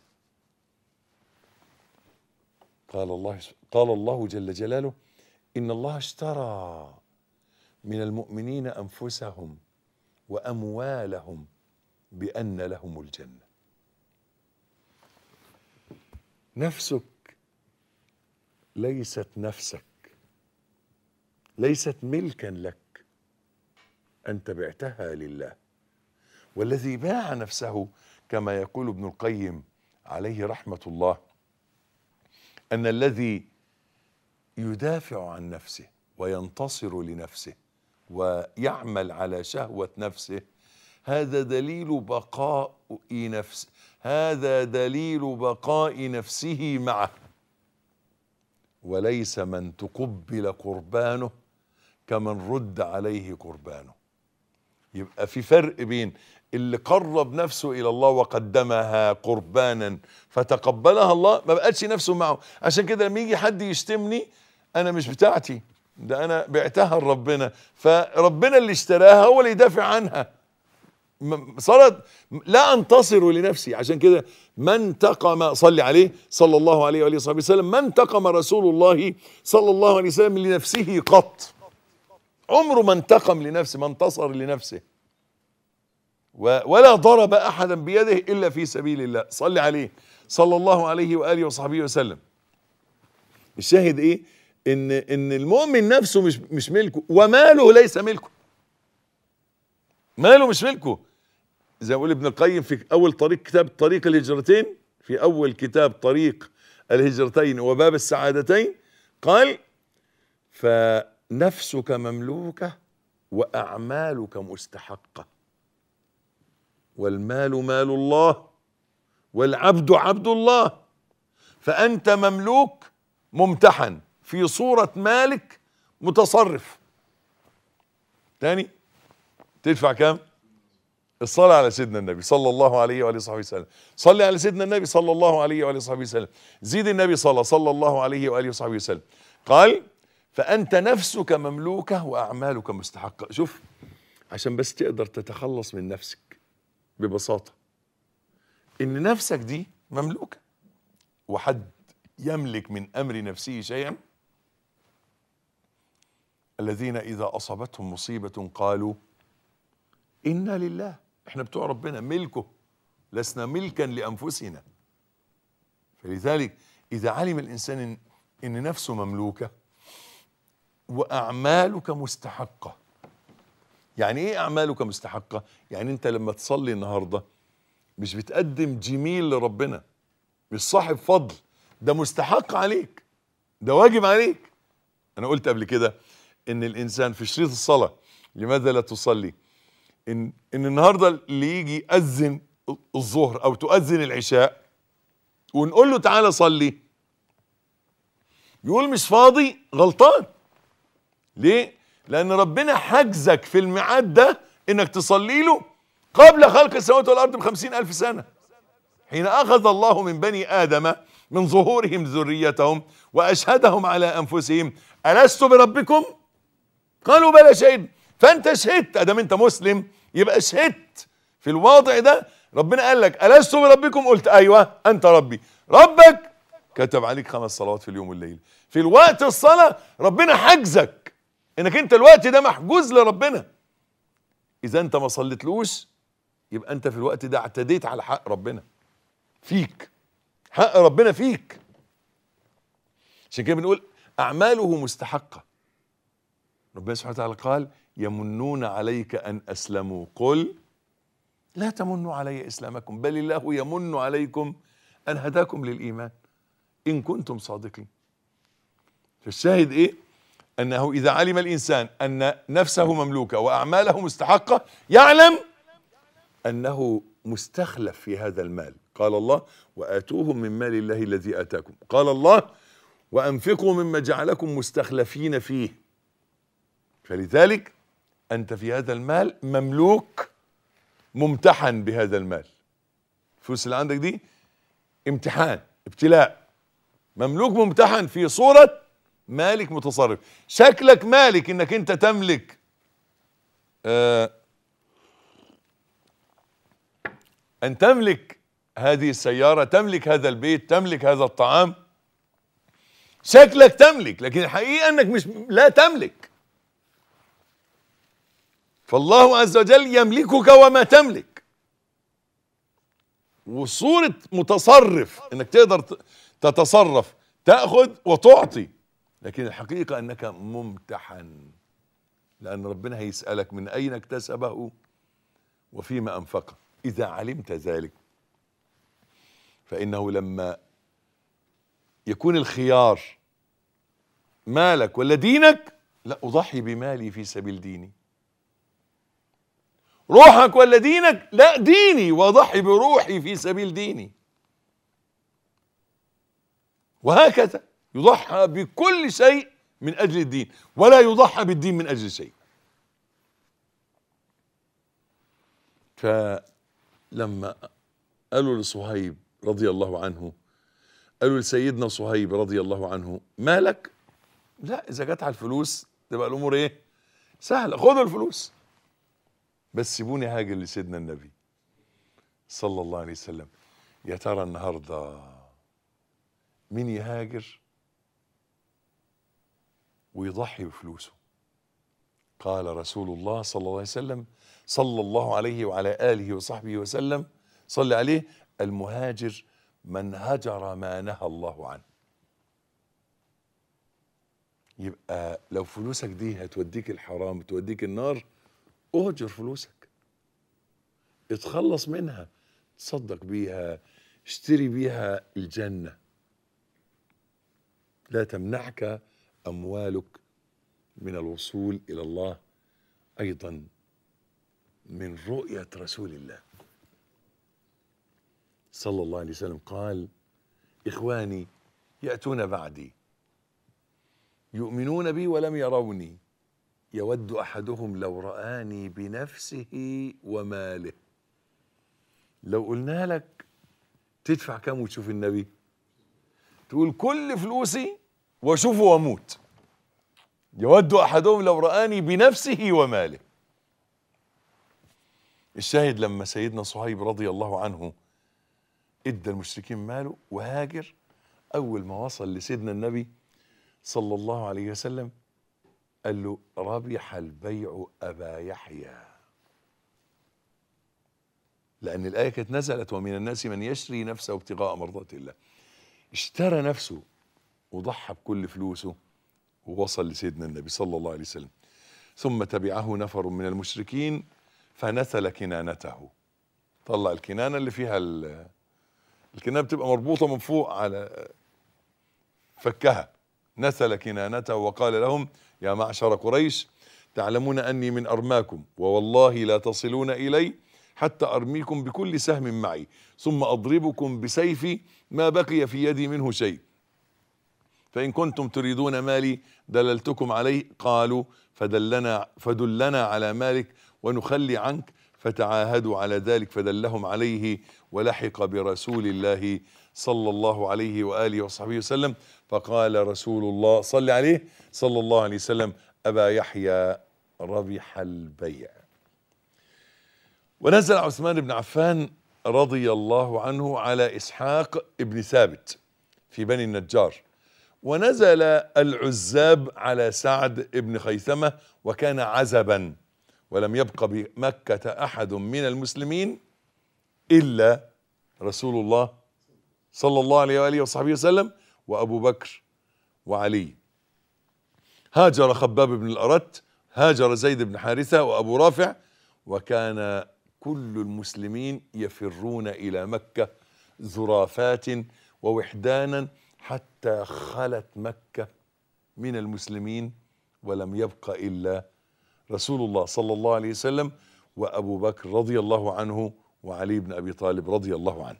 قال الله قال الله جل جلاله ان الله اشترى من المؤمنين انفسهم واموالهم بان لهم الجنه نفسك ليست نفسك ليست ملكا لك انت بعتها لله والذي باع نفسه كما يقول ابن القيم عليه رحمه الله ان الذي يدافع عن نفسه وينتصر لنفسه ويعمل على شهوه نفسه هذا دليل بقاء نفس هذا دليل بقاء نفسه معه وليس من تقبل قربانه كمن رد عليه قربانه يبقى في فرق بين اللي قرب نفسه الى الله وقدمها قربانا فتقبلها الله ما بقتش نفسه معه عشان كده لما يجي حد يشتمني انا مش بتاعتي ده انا بعتها لربنا فربنا اللي اشتراها هو اللي يدافع عنها م- صارت لا انتصر لنفسي عشان كده ما انتقم صلي عليه صلى الله عليه واله وصحبه وسلم ما انتقم رسول الله صلى الله عليه وسلم لنفسه قط عمره ما انتقم لنفسه ما انتصر لنفسه و- ولا ضرب احدا بيده الا في سبيل الله صلي عليه صلى الله عليه واله وصحبه وسلم الشاهد ايه ان ان المؤمن نفسه مش مش ملكه وماله ليس ملكه ماله مش ملكه زي ما بيقول ابن القيم في اول طريق كتاب طريق الهجرتين في اول كتاب طريق الهجرتين وباب السعادتين قال فنفسك مملوكه واعمالك مستحقه والمال مال الله والعبد عبد الله فانت مملوك ممتحن في صوره مالك متصرف تاني تدفع كام الصلاة على سيدنا النبي صلى الله عليه وآله وصحبه وسلم صلي على سيدنا النبي صلى الله عليه وآله وصحبه وسلم زيد النبي صلى صلى الله عليه وآله وصحبه وسلم قال فأنت نفسك مملوكة وأعمالك مستحقة شوف عشان بس تقدر تتخلص من نفسك ببساطة إن نفسك دي مملوكة وحد يملك من أمر نفسه شيئا الذين إذا أصابتهم مصيبة قالوا إنا لله احنا بتوع ربنا ملكه لسنا ملكا لأنفسنا فلذلك إذا علم الإنسان إن, إن نفسه مملوكة وأعمالك مستحقة يعني إيه أعمالك مستحقة؟ يعني أنت لما تصلي النهاردة مش بتقدم جميل لربنا مش صاحب فضل ده مستحق عليك ده واجب عليك انا قلت قبل كده ان الانسان في شريط الصلاه لماذا لا تصلي ان ان النهارده اللي يجي ياذن الظهر او تؤذن العشاء ونقول له تعالى صلي يقول مش فاضي غلطان ليه لان ربنا حجزك في الميعاد ده انك تصلي له قبل خلق السماوات والارض بخمسين الف سنه حين اخذ الله من بني ادم من ظهورهم ذريتهم واشهدهم على انفسهم الست بربكم قالوا بلى شهد فانت شهدت ادام انت مسلم يبقى شهدت في الواضع ده ربنا قال لك الست بربكم قلت ايوه انت ربي ربك كتب عليك خمس صلوات في اليوم والليل في الوقت الصلاه ربنا حجزك انك انت الوقت ده محجوز لربنا اذا انت ما صليتلوش يبقى انت في الوقت ده اعتديت على حق ربنا فيك حق ربنا فيك عشان كده بنقول اعماله مستحقه ربنا سبحانه وتعالى قال يمنون عليك ان اسلموا قل لا تمنوا علي اسلامكم بل الله يمن عليكم ان هداكم للايمان ان كنتم صادقين فالشاهد ايه انه اذا علم الانسان ان نفسه مملوكه واعماله مستحقه يعلم انه مستخلف في هذا المال قال الله واتوهم من مال الله الذي اتاكم قال الله وانفقوا مما جعلكم مستخلفين فيه فلذلك انت في هذا المال مملوك ممتحن بهذا المال الفلوس اللي عندك دي امتحان ابتلاء مملوك ممتحن في صورة مالك متصرف شكلك مالك انك انت تملك آه ان تملك هذه السيارة تملك هذا البيت تملك هذا الطعام شكلك تملك لكن الحقيقة انك مش لا تملك فالله عز وجل يملكك وما تملك وصورة متصرف انك تقدر ت- تتصرف تأخذ وتعطي لكن الحقيقة انك ممتحن لان ربنا هيسألك من اين اكتسبه وفيما انفقه اذا علمت ذلك فانه لما يكون الخيار مالك ولا دينك لا اضحي بمالي في سبيل ديني روحك ولا دينك لا ديني واضحي بروحي في سبيل ديني وهكذا يضحى بكل شيء من اجل الدين ولا يضحى بالدين من اجل شيء فلما قالوا لصهيب رضي الله عنه قالوا لسيدنا صهيب رضي الله عنه مالك لا اذا جت على الفلوس تبقى الامور ايه سهله خدوا الفلوس بس سيبوني هاجر لسيدنا النبي صلى الله عليه وسلم يا ترى النهارده مين يهاجر ويضحي بفلوسه قال رسول الله صلى الله عليه وسلم صلى الله عليه وعلى اله وصحبه وسلم صلى عليه المهاجر من هجر ما نهى الله عنه يبقى لو فلوسك دي هتوديك الحرام توديك النار اهجر فلوسك اتخلص منها تصدق بيها اشتري بيها الجنة لا تمنعك أموالك من الوصول إلى الله أيضا من رؤية رسول الله صلى الله عليه وسلم قال إخواني يأتون بعدي يؤمنون بي ولم يروني يود احدهم لو رآني بنفسه وماله لو قلنا لك تدفع كام وتشوف النبي تقول كل فلوسي واشوفه واموت يود احدهم لو رآني بنفسه وماله الشاهد لما سيدنا صهيب رضي الله عنه ادى المشركين ماله وهاجر اول ما وصل لسيدنا النبي صلى الله عليه وسلم قال له ربح البيع ابا يحيى لان الايه كانت نزلت ومن الناس من يشري نفسه ابتغاء مرضات الله اشترى نفسه وضحى بكل فلوسه ووصل لسيدنا النبي صلى الله عليه وسلم ثم تبعه نفر من المشركين فنثل كنانته طلع الكنانه اللي فيها ال- الكنانه بتبقى مربوطه من فوق على فكها نثل كنانته وقال لهم يا معشر قريش تعلمون أني من أرماكم ووالله لا تصلون إلي حتى أرميكم بكل سهم معي ثم أضربكم بسيفي ما بقي في يدي منه شيء فإن كنتم تريدون مالي دللتكم عليه قالوا فدلنا فدلنا على مالك ونخلي عنك فتعاهدوا على ذلك فدلهم عليه ولحق برسول الله صلى الله عليه وآله وصحبه وسلم فقال رسول الله صلى عليه صلى الله عليه وسلم أبا يحيى ربح البيع ونزل عثمان بن عفان رضي الله عنه على إسحاق ابن ثابت في بني النجار ونزل العزاب على سعد ابن خيثمة وكان عزبا ولم يبق بمكة أحد من المسلمين إلا رسول الله صلى الله عليه وآله وصحبه وسلم وأبو بكر وعلي هاجر خباب بن الأرت هاجر زيد بن حارثة وأبو رافع وكان كل المسلمين يفرون إلى مكة زرافات ووحدانا حتى خلت مكة من المسلمين ولم يبق إلا رسول الله صلى الله عليه وسلم وأبو بكر رضي الله عنه وعلي بن أبي طالب رضي الله عنه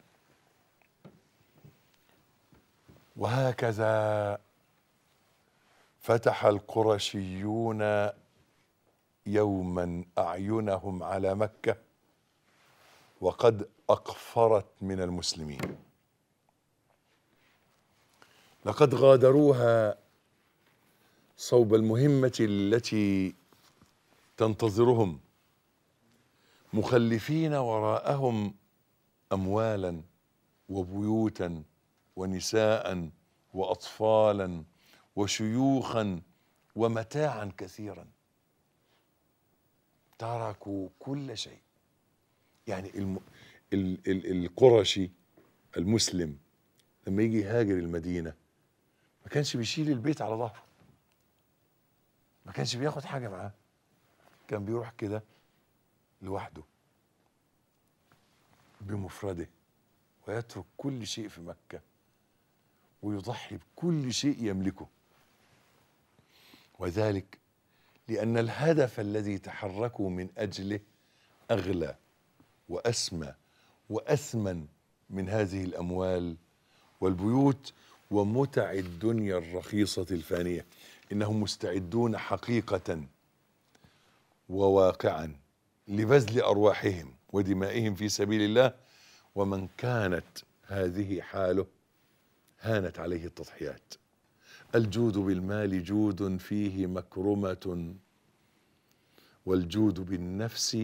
وهكذا فتح القرشيون يوما أعينهم على مكة وقد أقفرت من المسلمين لقد غادروها صوب المهمة التي تنتظرهم مخلفين وراءهم أموالا وبيوتا ونساء وأطفالا وشيوخا ومتاعا كثيرا تركوا كل شيء يعني الم... ال... ال... القرشي المسلم لما يجي يهاجر المدينة ما كانش بيشيل البيت على ظهره ما كانش بياخد حاجة معاه كان بيروح كده لوحده بمفرده ويترك كل شيء في مكة ويضحي بكل شيء يملكه وذلك لأن الهدف الذي تحركوا من أجله أغلى وأسمى وأثمن من هذه الأموال والبيوت ومتع الدنيا الرخيصة الفانية إنهم مستعدون حقيقة وواقعا لبذل أرواحهم ودمائهم في سبيل الله ومن كانت هذه حاله هانت عليه التضحيات الجود بالمال جود فيه مكرمة والجود بالنفس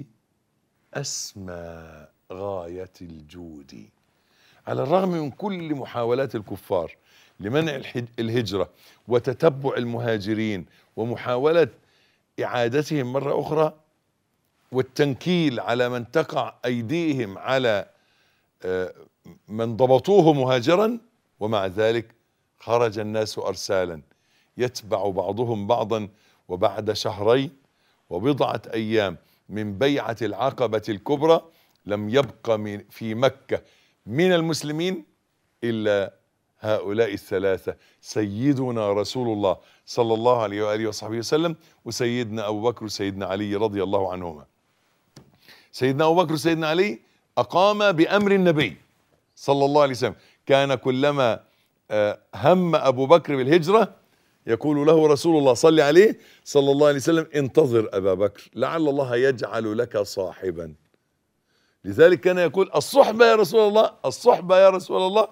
أسمى غاية الجود على الرغم من كل محاولات الكفار لمنع الحج- الهجرة وتتبع المهاجرين ومحاولة إعادتهم مرة أخرى والتنكيل على من تقع أيديهم على آه، من ضبطوه مهاجرا ومع ذلك خرج الناس أرسالا يتبع بعضهم بعضا وبعد شهرين وبضعة أيام من بيعة العقبة الكبرى لم يبق من في مكة من المسلمين إلا هؤلاء الثلاثة سيدنا رسول الله صلى الله عليه وآله وصحبه وسلم وسيدنا أبو بكر وسيدنا علي رضي الله عنهما سيدنا أبو بكر وسيدنا علي أقام بأمر النبي صلى الله عليه وسلم كان كلما آه، هم أبو بكر بالهجرة يقول له رسول الله صلى عليه صلى الله عليه وسلم انتظر أبا بكر لعل الله يجعل لك صاحبا لذلك كان يقول الصحبة يا رسول الله الصحبة يا رسول الله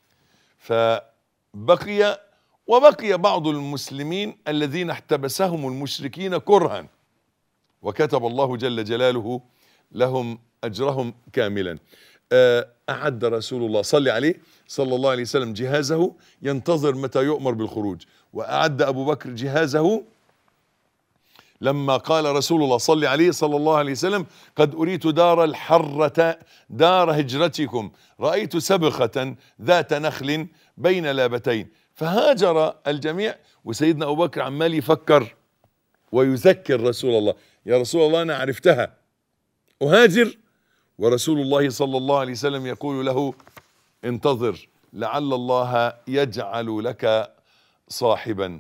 فبقي وبقي بعض المسلمين الذين احتبسهم المشركين كرها وكتب الله جل جلاله لهم اجرهم كاملا آه، اعد رسول الله صلى عليه صلى الله عليه وسلم جهازه ينتظر متى يؤمر بالخروج واعد ابو بكر جهازه لما قال رسول الله صلى عليه صلى الله عليه وسلم قد أريت دار الحرة دار هجرتكم رأيت سبخة ذات نخل بين لابتين فهاجر الجميع وسيدنا أبو بكر عمال يفكر ويذكر رسول الله يا رسول الله أنا عرفتها أهاجر ورسول الله صلى الله عليه وسلم يقول له انتظر لعل الله يجعل لك صاحبا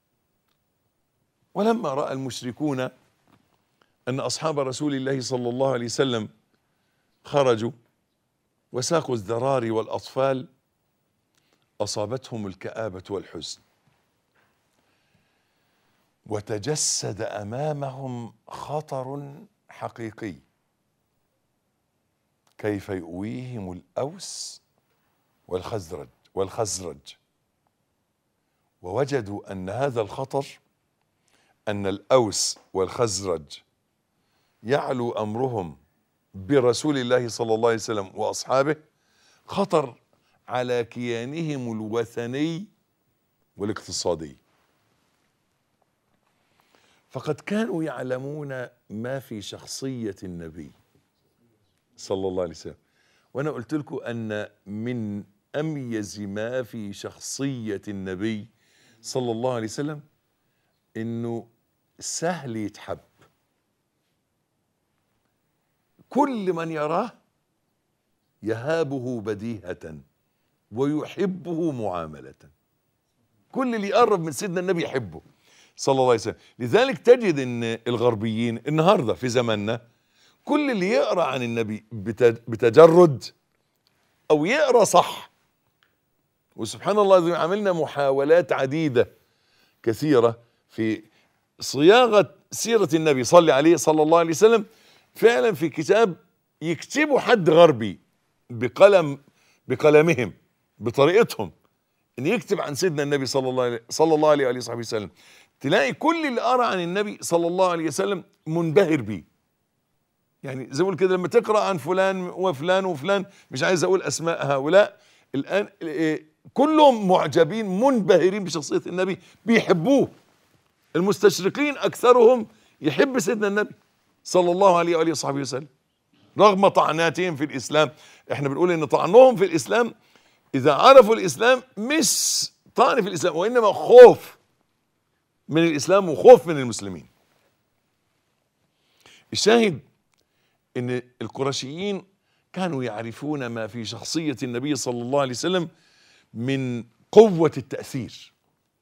ولما راى المشركون ان اصحاب رسول الله صلى الله عليه وسلم خرجوا وساقوا الذراري والاطفال اصابتهم الكابه والحزن وتجسد امامهم خطر حقيقي كيف يؤويهم الاوس والخزرج والخزرج ووجدوا ان هذا الخطر ان الاوس والخزرج يعلو امرهم برسول الله صلى الله عليه وسلم واصحابه خطر على كيانهم الوثني والاقتصادي فقد كانوا يعلمون ما في شخصيه النبي صلى الله عليه وسلم وانا قلت لكم ان من اميز ما في شخصيه النبي صلى الله عليه وسلم انه سهل يتحب كل من يراه يهابه بديهة ويحبه معاملة كل اللي يقرب من سيدنا النبي يحبه صلى الله عليه وسلم لذلك تجد ان الغربيين النهارده في زماننا كل اللي يقرا عن النبي بت- بتجرد او يقرا صح وسبحان الله العظيم عملنا محاولات عديده كثيره في صياغه سيره النبي صلى عليه صلى الله عليه وسلم فعلا في كتاب يكتبوا حد غربي بقلم بقلمهم بطريقتهم ان يكتب عن سيدنا النبي صلى الله عليه صلى الله عليه وآله وصحبه وسلم تلاقي كل اللي قرا عن النبي صلى الله عليه وسلم منبهر بيه يعني زي ما بقول كده لما تقرا عن فلان وفلان وفلان مش عايز اقول اسماء هؤلاء الان إيه، كلهم معجبين منبهرين بشخصيه النبي بيحبوه المستشرقين اكثرهم يحب سيدنا النبي صلى الله عليه واله وصحبه وسلم رغم طعناتهم في الاسلام احنا بنقول ان طعنهم في الاسلام اذا عرفوا الاسلام مش طعن في الاسلام وانما خوف من الاسلام وخوف من المسلمين الشاهد ان القرشيين كانوا يعرفون ما في شخصيه النبي صلى الله عليه وسلم من قوه التاثير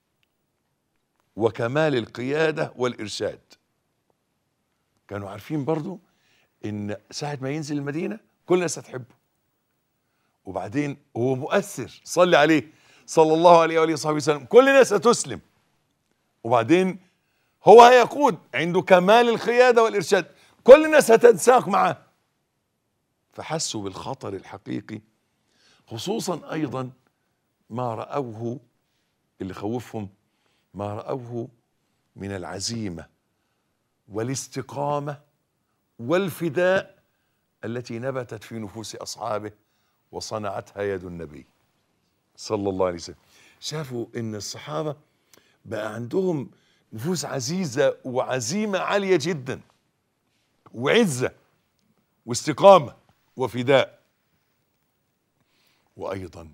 وكمال القياده والارشاد كانوا عارفين برضو ان ساعه ما ينزل المدينه كل الناس هتحبه وبعدين هو مؤثر صلي عليه صلى الله عليه واله وصحبه وسلم كل الناس هتسلم وبعدين هو هيقود عنده كمال القياده والارشاد كل الناس هتنساق معاه فحسوا بالخطر الحقيقي خصوصا ايضا ما راوه اللي خوفهم ما راوه من العزيمه والاستقامه والفداء التي نبتت في نفوس اصحابه وصنعتها يد النبي صلى الله عليه وسلم شافوا ان الصحابه بقى عندهم نفوس عزيزه وعزيمه عاليه جدا وعزه واستقامه وفداء وايضا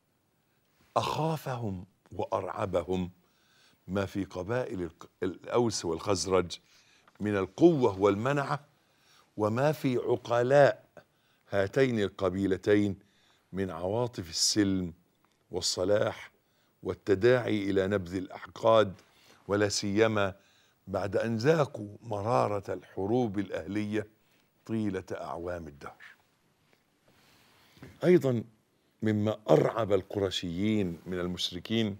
اخافهم وارعبهم ما في قبائل الق- الاوس والخزرج من القوه والمنعه وما في عقلاء هاتين القبيلتين من عواطف السلم والصلاح والتداعي الى نبذ الاحقاد ولا سيما بعد ان ذاقوا مراره الحروب الاهليه طيله اعوام الدهر. ايضا مما ارعب القرشيين من المشركين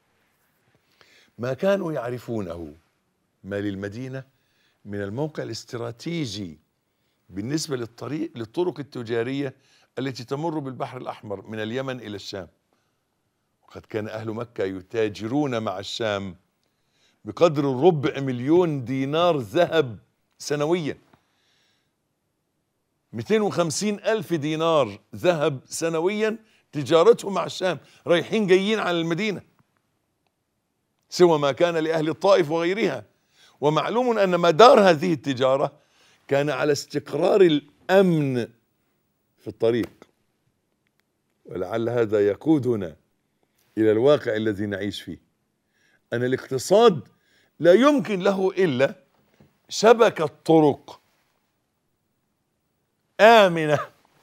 ما كانوا يعرفونه ما للمدينه من الموقع الاستراتيجي بالنسبه للطريق للطرق التجاريه التي تمر بالبحر الاحمر من اليمن الى الشام. وقد كان اهل مكه يتاجرون مع الشام بقدر ربع مليون دينار ذهب سنويا 250 ألف دينار ذهب سنويا تجارتهم مع الشام رايحين جايين على المدينة سوى ما كان لأهل الطائف وغيرها ومعلوم أن مدار هذه التجارة كان على استقرار الأمن في الطريق ولعل هذا يقودنا إلى الواقع الذي نعيش فيه أن الاقتصاد لا يمكن له إلا شبكة طرق آمنة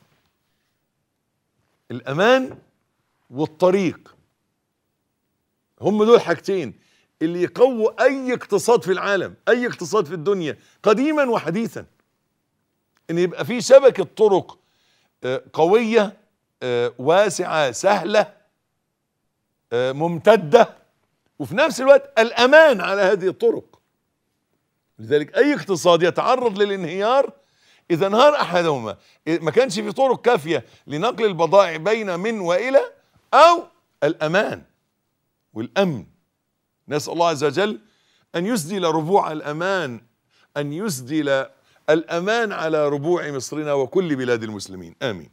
الأمان والطريق هم دول حاجتين اللي يقووا اي اقتصاد في العالم اي اقتصاد في الدنيا قديما وحديثا ان يبقى في شبكه طرق آه، قويه آه، واسعه سهله آه، ممتده وفي نفس الوقت الامان على هذه الطرق لذلك اي اقتصاد يتعرض للانهيار اذا انهار احدهما إذا ما كانش في طرق كافيه لنقل البضائع بين من والى او الامان والامن نسال الله عز وجل ان يسدل ربوع الامان ان يسدل الامان على ربوع مصرنا وكل بلاد المسلمين امين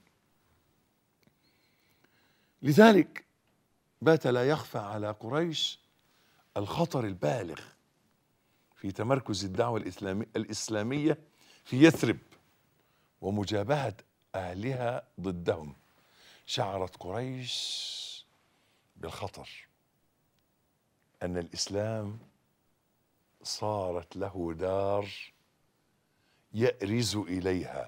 لذلك بات لا يخفى على قريش الخطر البالغ في تمركز الدعوه الاسلامي الاسلاميه في يثرب ومجابهه اهلها ضدهم شعرت قريش بالخطر ان الاسلام صارت له دار يأرز اليها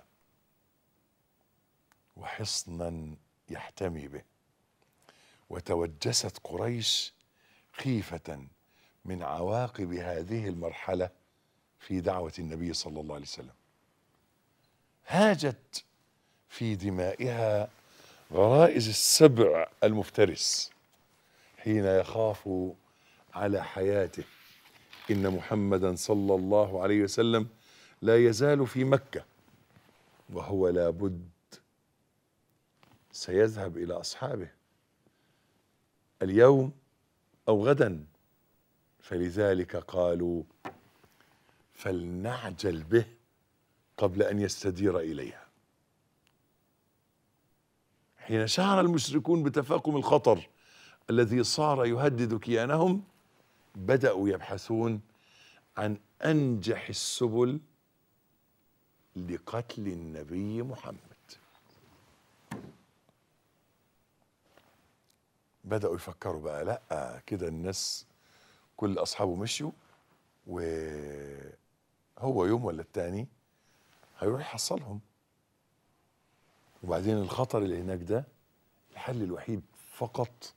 وحصنا يحتمي به وتوجست قريش خيفه من عواقب هذه المرحله في دعوه النبي صلى الله عليه وسلم هاجت في دمائها غرائز السبع المفترس حين يخاف على حياته ان محمدا صلى الله عليه وسلم لا يزال في مكه وهو لابد سيذهب الى اصحابه اليوم او غدا فلذلك قالوا فلنعجل به قبل ان يستدير اليها حين شعر المشركون بتفاقم الخطر الذي صار يهدد كيانهم بداوا يبحثون عن انجح السبل لقتل النبي محمد بداوا يفكروا بقى لا كده الناس كل اصحابه مشيوا وهو يوم ولا التاني هيروح يحصلهم وبعدين الخطر اللي هناك ده الحل الوحيد فقط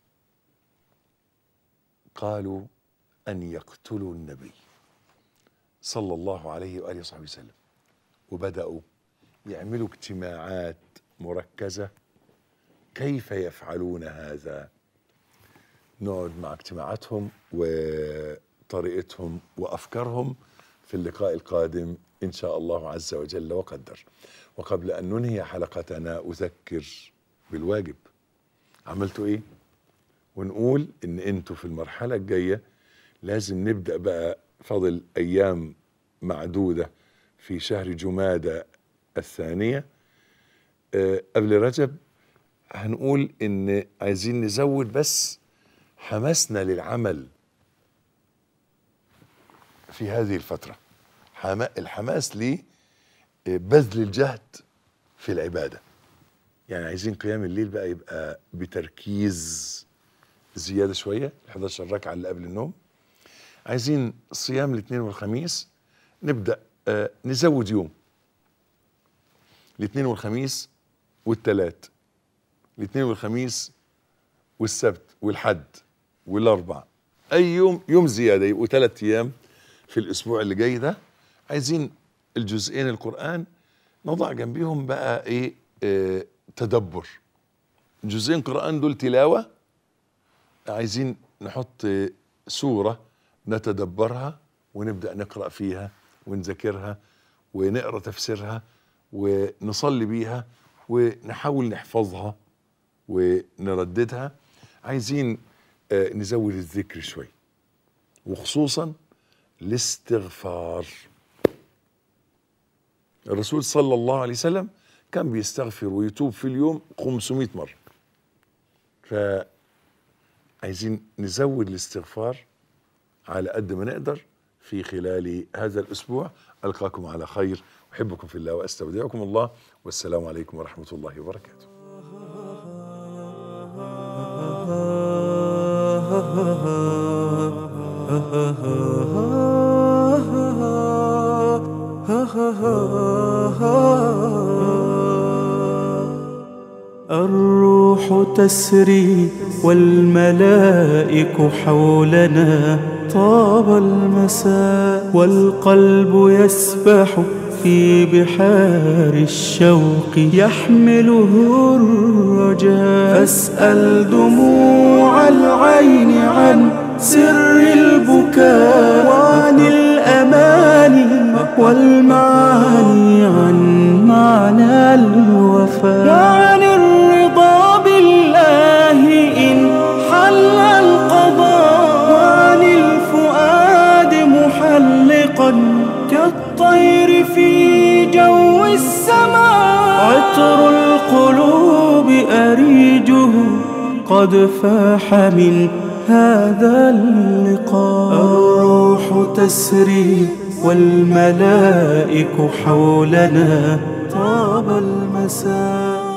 قالوا ان يقتلوا النبي صلى الله عليه واله وصحبه وسلم وبداوا يعملوا اجتماعات مركزه كيف يفعلون هذا نقعد مع اجتماعاتهم وطريقتهم وافكارهم في اللقاء القادم ان شاء الله عز وجل وقدر وقبل ان ننهي حلقتنا اذكر بالواجب عملتوا ايه ونقول ان انتوا في المرحله الجايه لازم نبدا بقى فاضل ايام معدوده في شهر جمادى الثانيه آه، قبل رجب هنقول ان عايزين نزود بس حماسنا للعمل في هذه الفتره حما- الحماس لبذل الجهد في العباده يعني عايزين قيام الليل بقى يبقى بتركيز زياده شويه 11 ركعه اللي قبل النوم عايزين صيام الاثنين والخميس نبدا آه نزود يوم الاثنين والخميس والثلاث الاثنين والخميس والسبت والحد والاربع اي يوم يوم زياده يبقوا ثلاث ايام في الاسبوع اللي جاي ده عايزين الجزئين القران نضع جنبيهم بقى ايه آه تدبر جزئين قران دول تلاوه عايزين نحط سورة نتدبرها ونبدأ نقرأ فيها ونذاكرها ونقرأ تفسيرها ونصلي بيها ونحاول نحفظها ونرددها عايزين آه، نزود الذكر شوي وخصوصا الاستغفار الرسول صلى الله عليه وسلم كان بيستغفر ويتوب في اليوم 500 مرة ف عايزين نزود الاستغفار على قد ما نقدر في خلال هذا الاسبوع القاكم على خير احبكم في الله واستودعكم الله والسلام عليكم ورحمه الله وبركاته
الروح الروح تسري والملائك حولنا طاب المساء والقلب يسبح في بحار الشوق يحمله الرجاء فاسأل دموع العين عن سر البكاء وعن الأماني والمعاني عن معنى الوفاء وعن الرضا بالله إن حل القضاء وعن الفؤاد محلقا كالطير في جو السماء عطر القلوب أريجه قد فاح من هذا اللقاء الروح تسري والملائك حولنا طاب المساء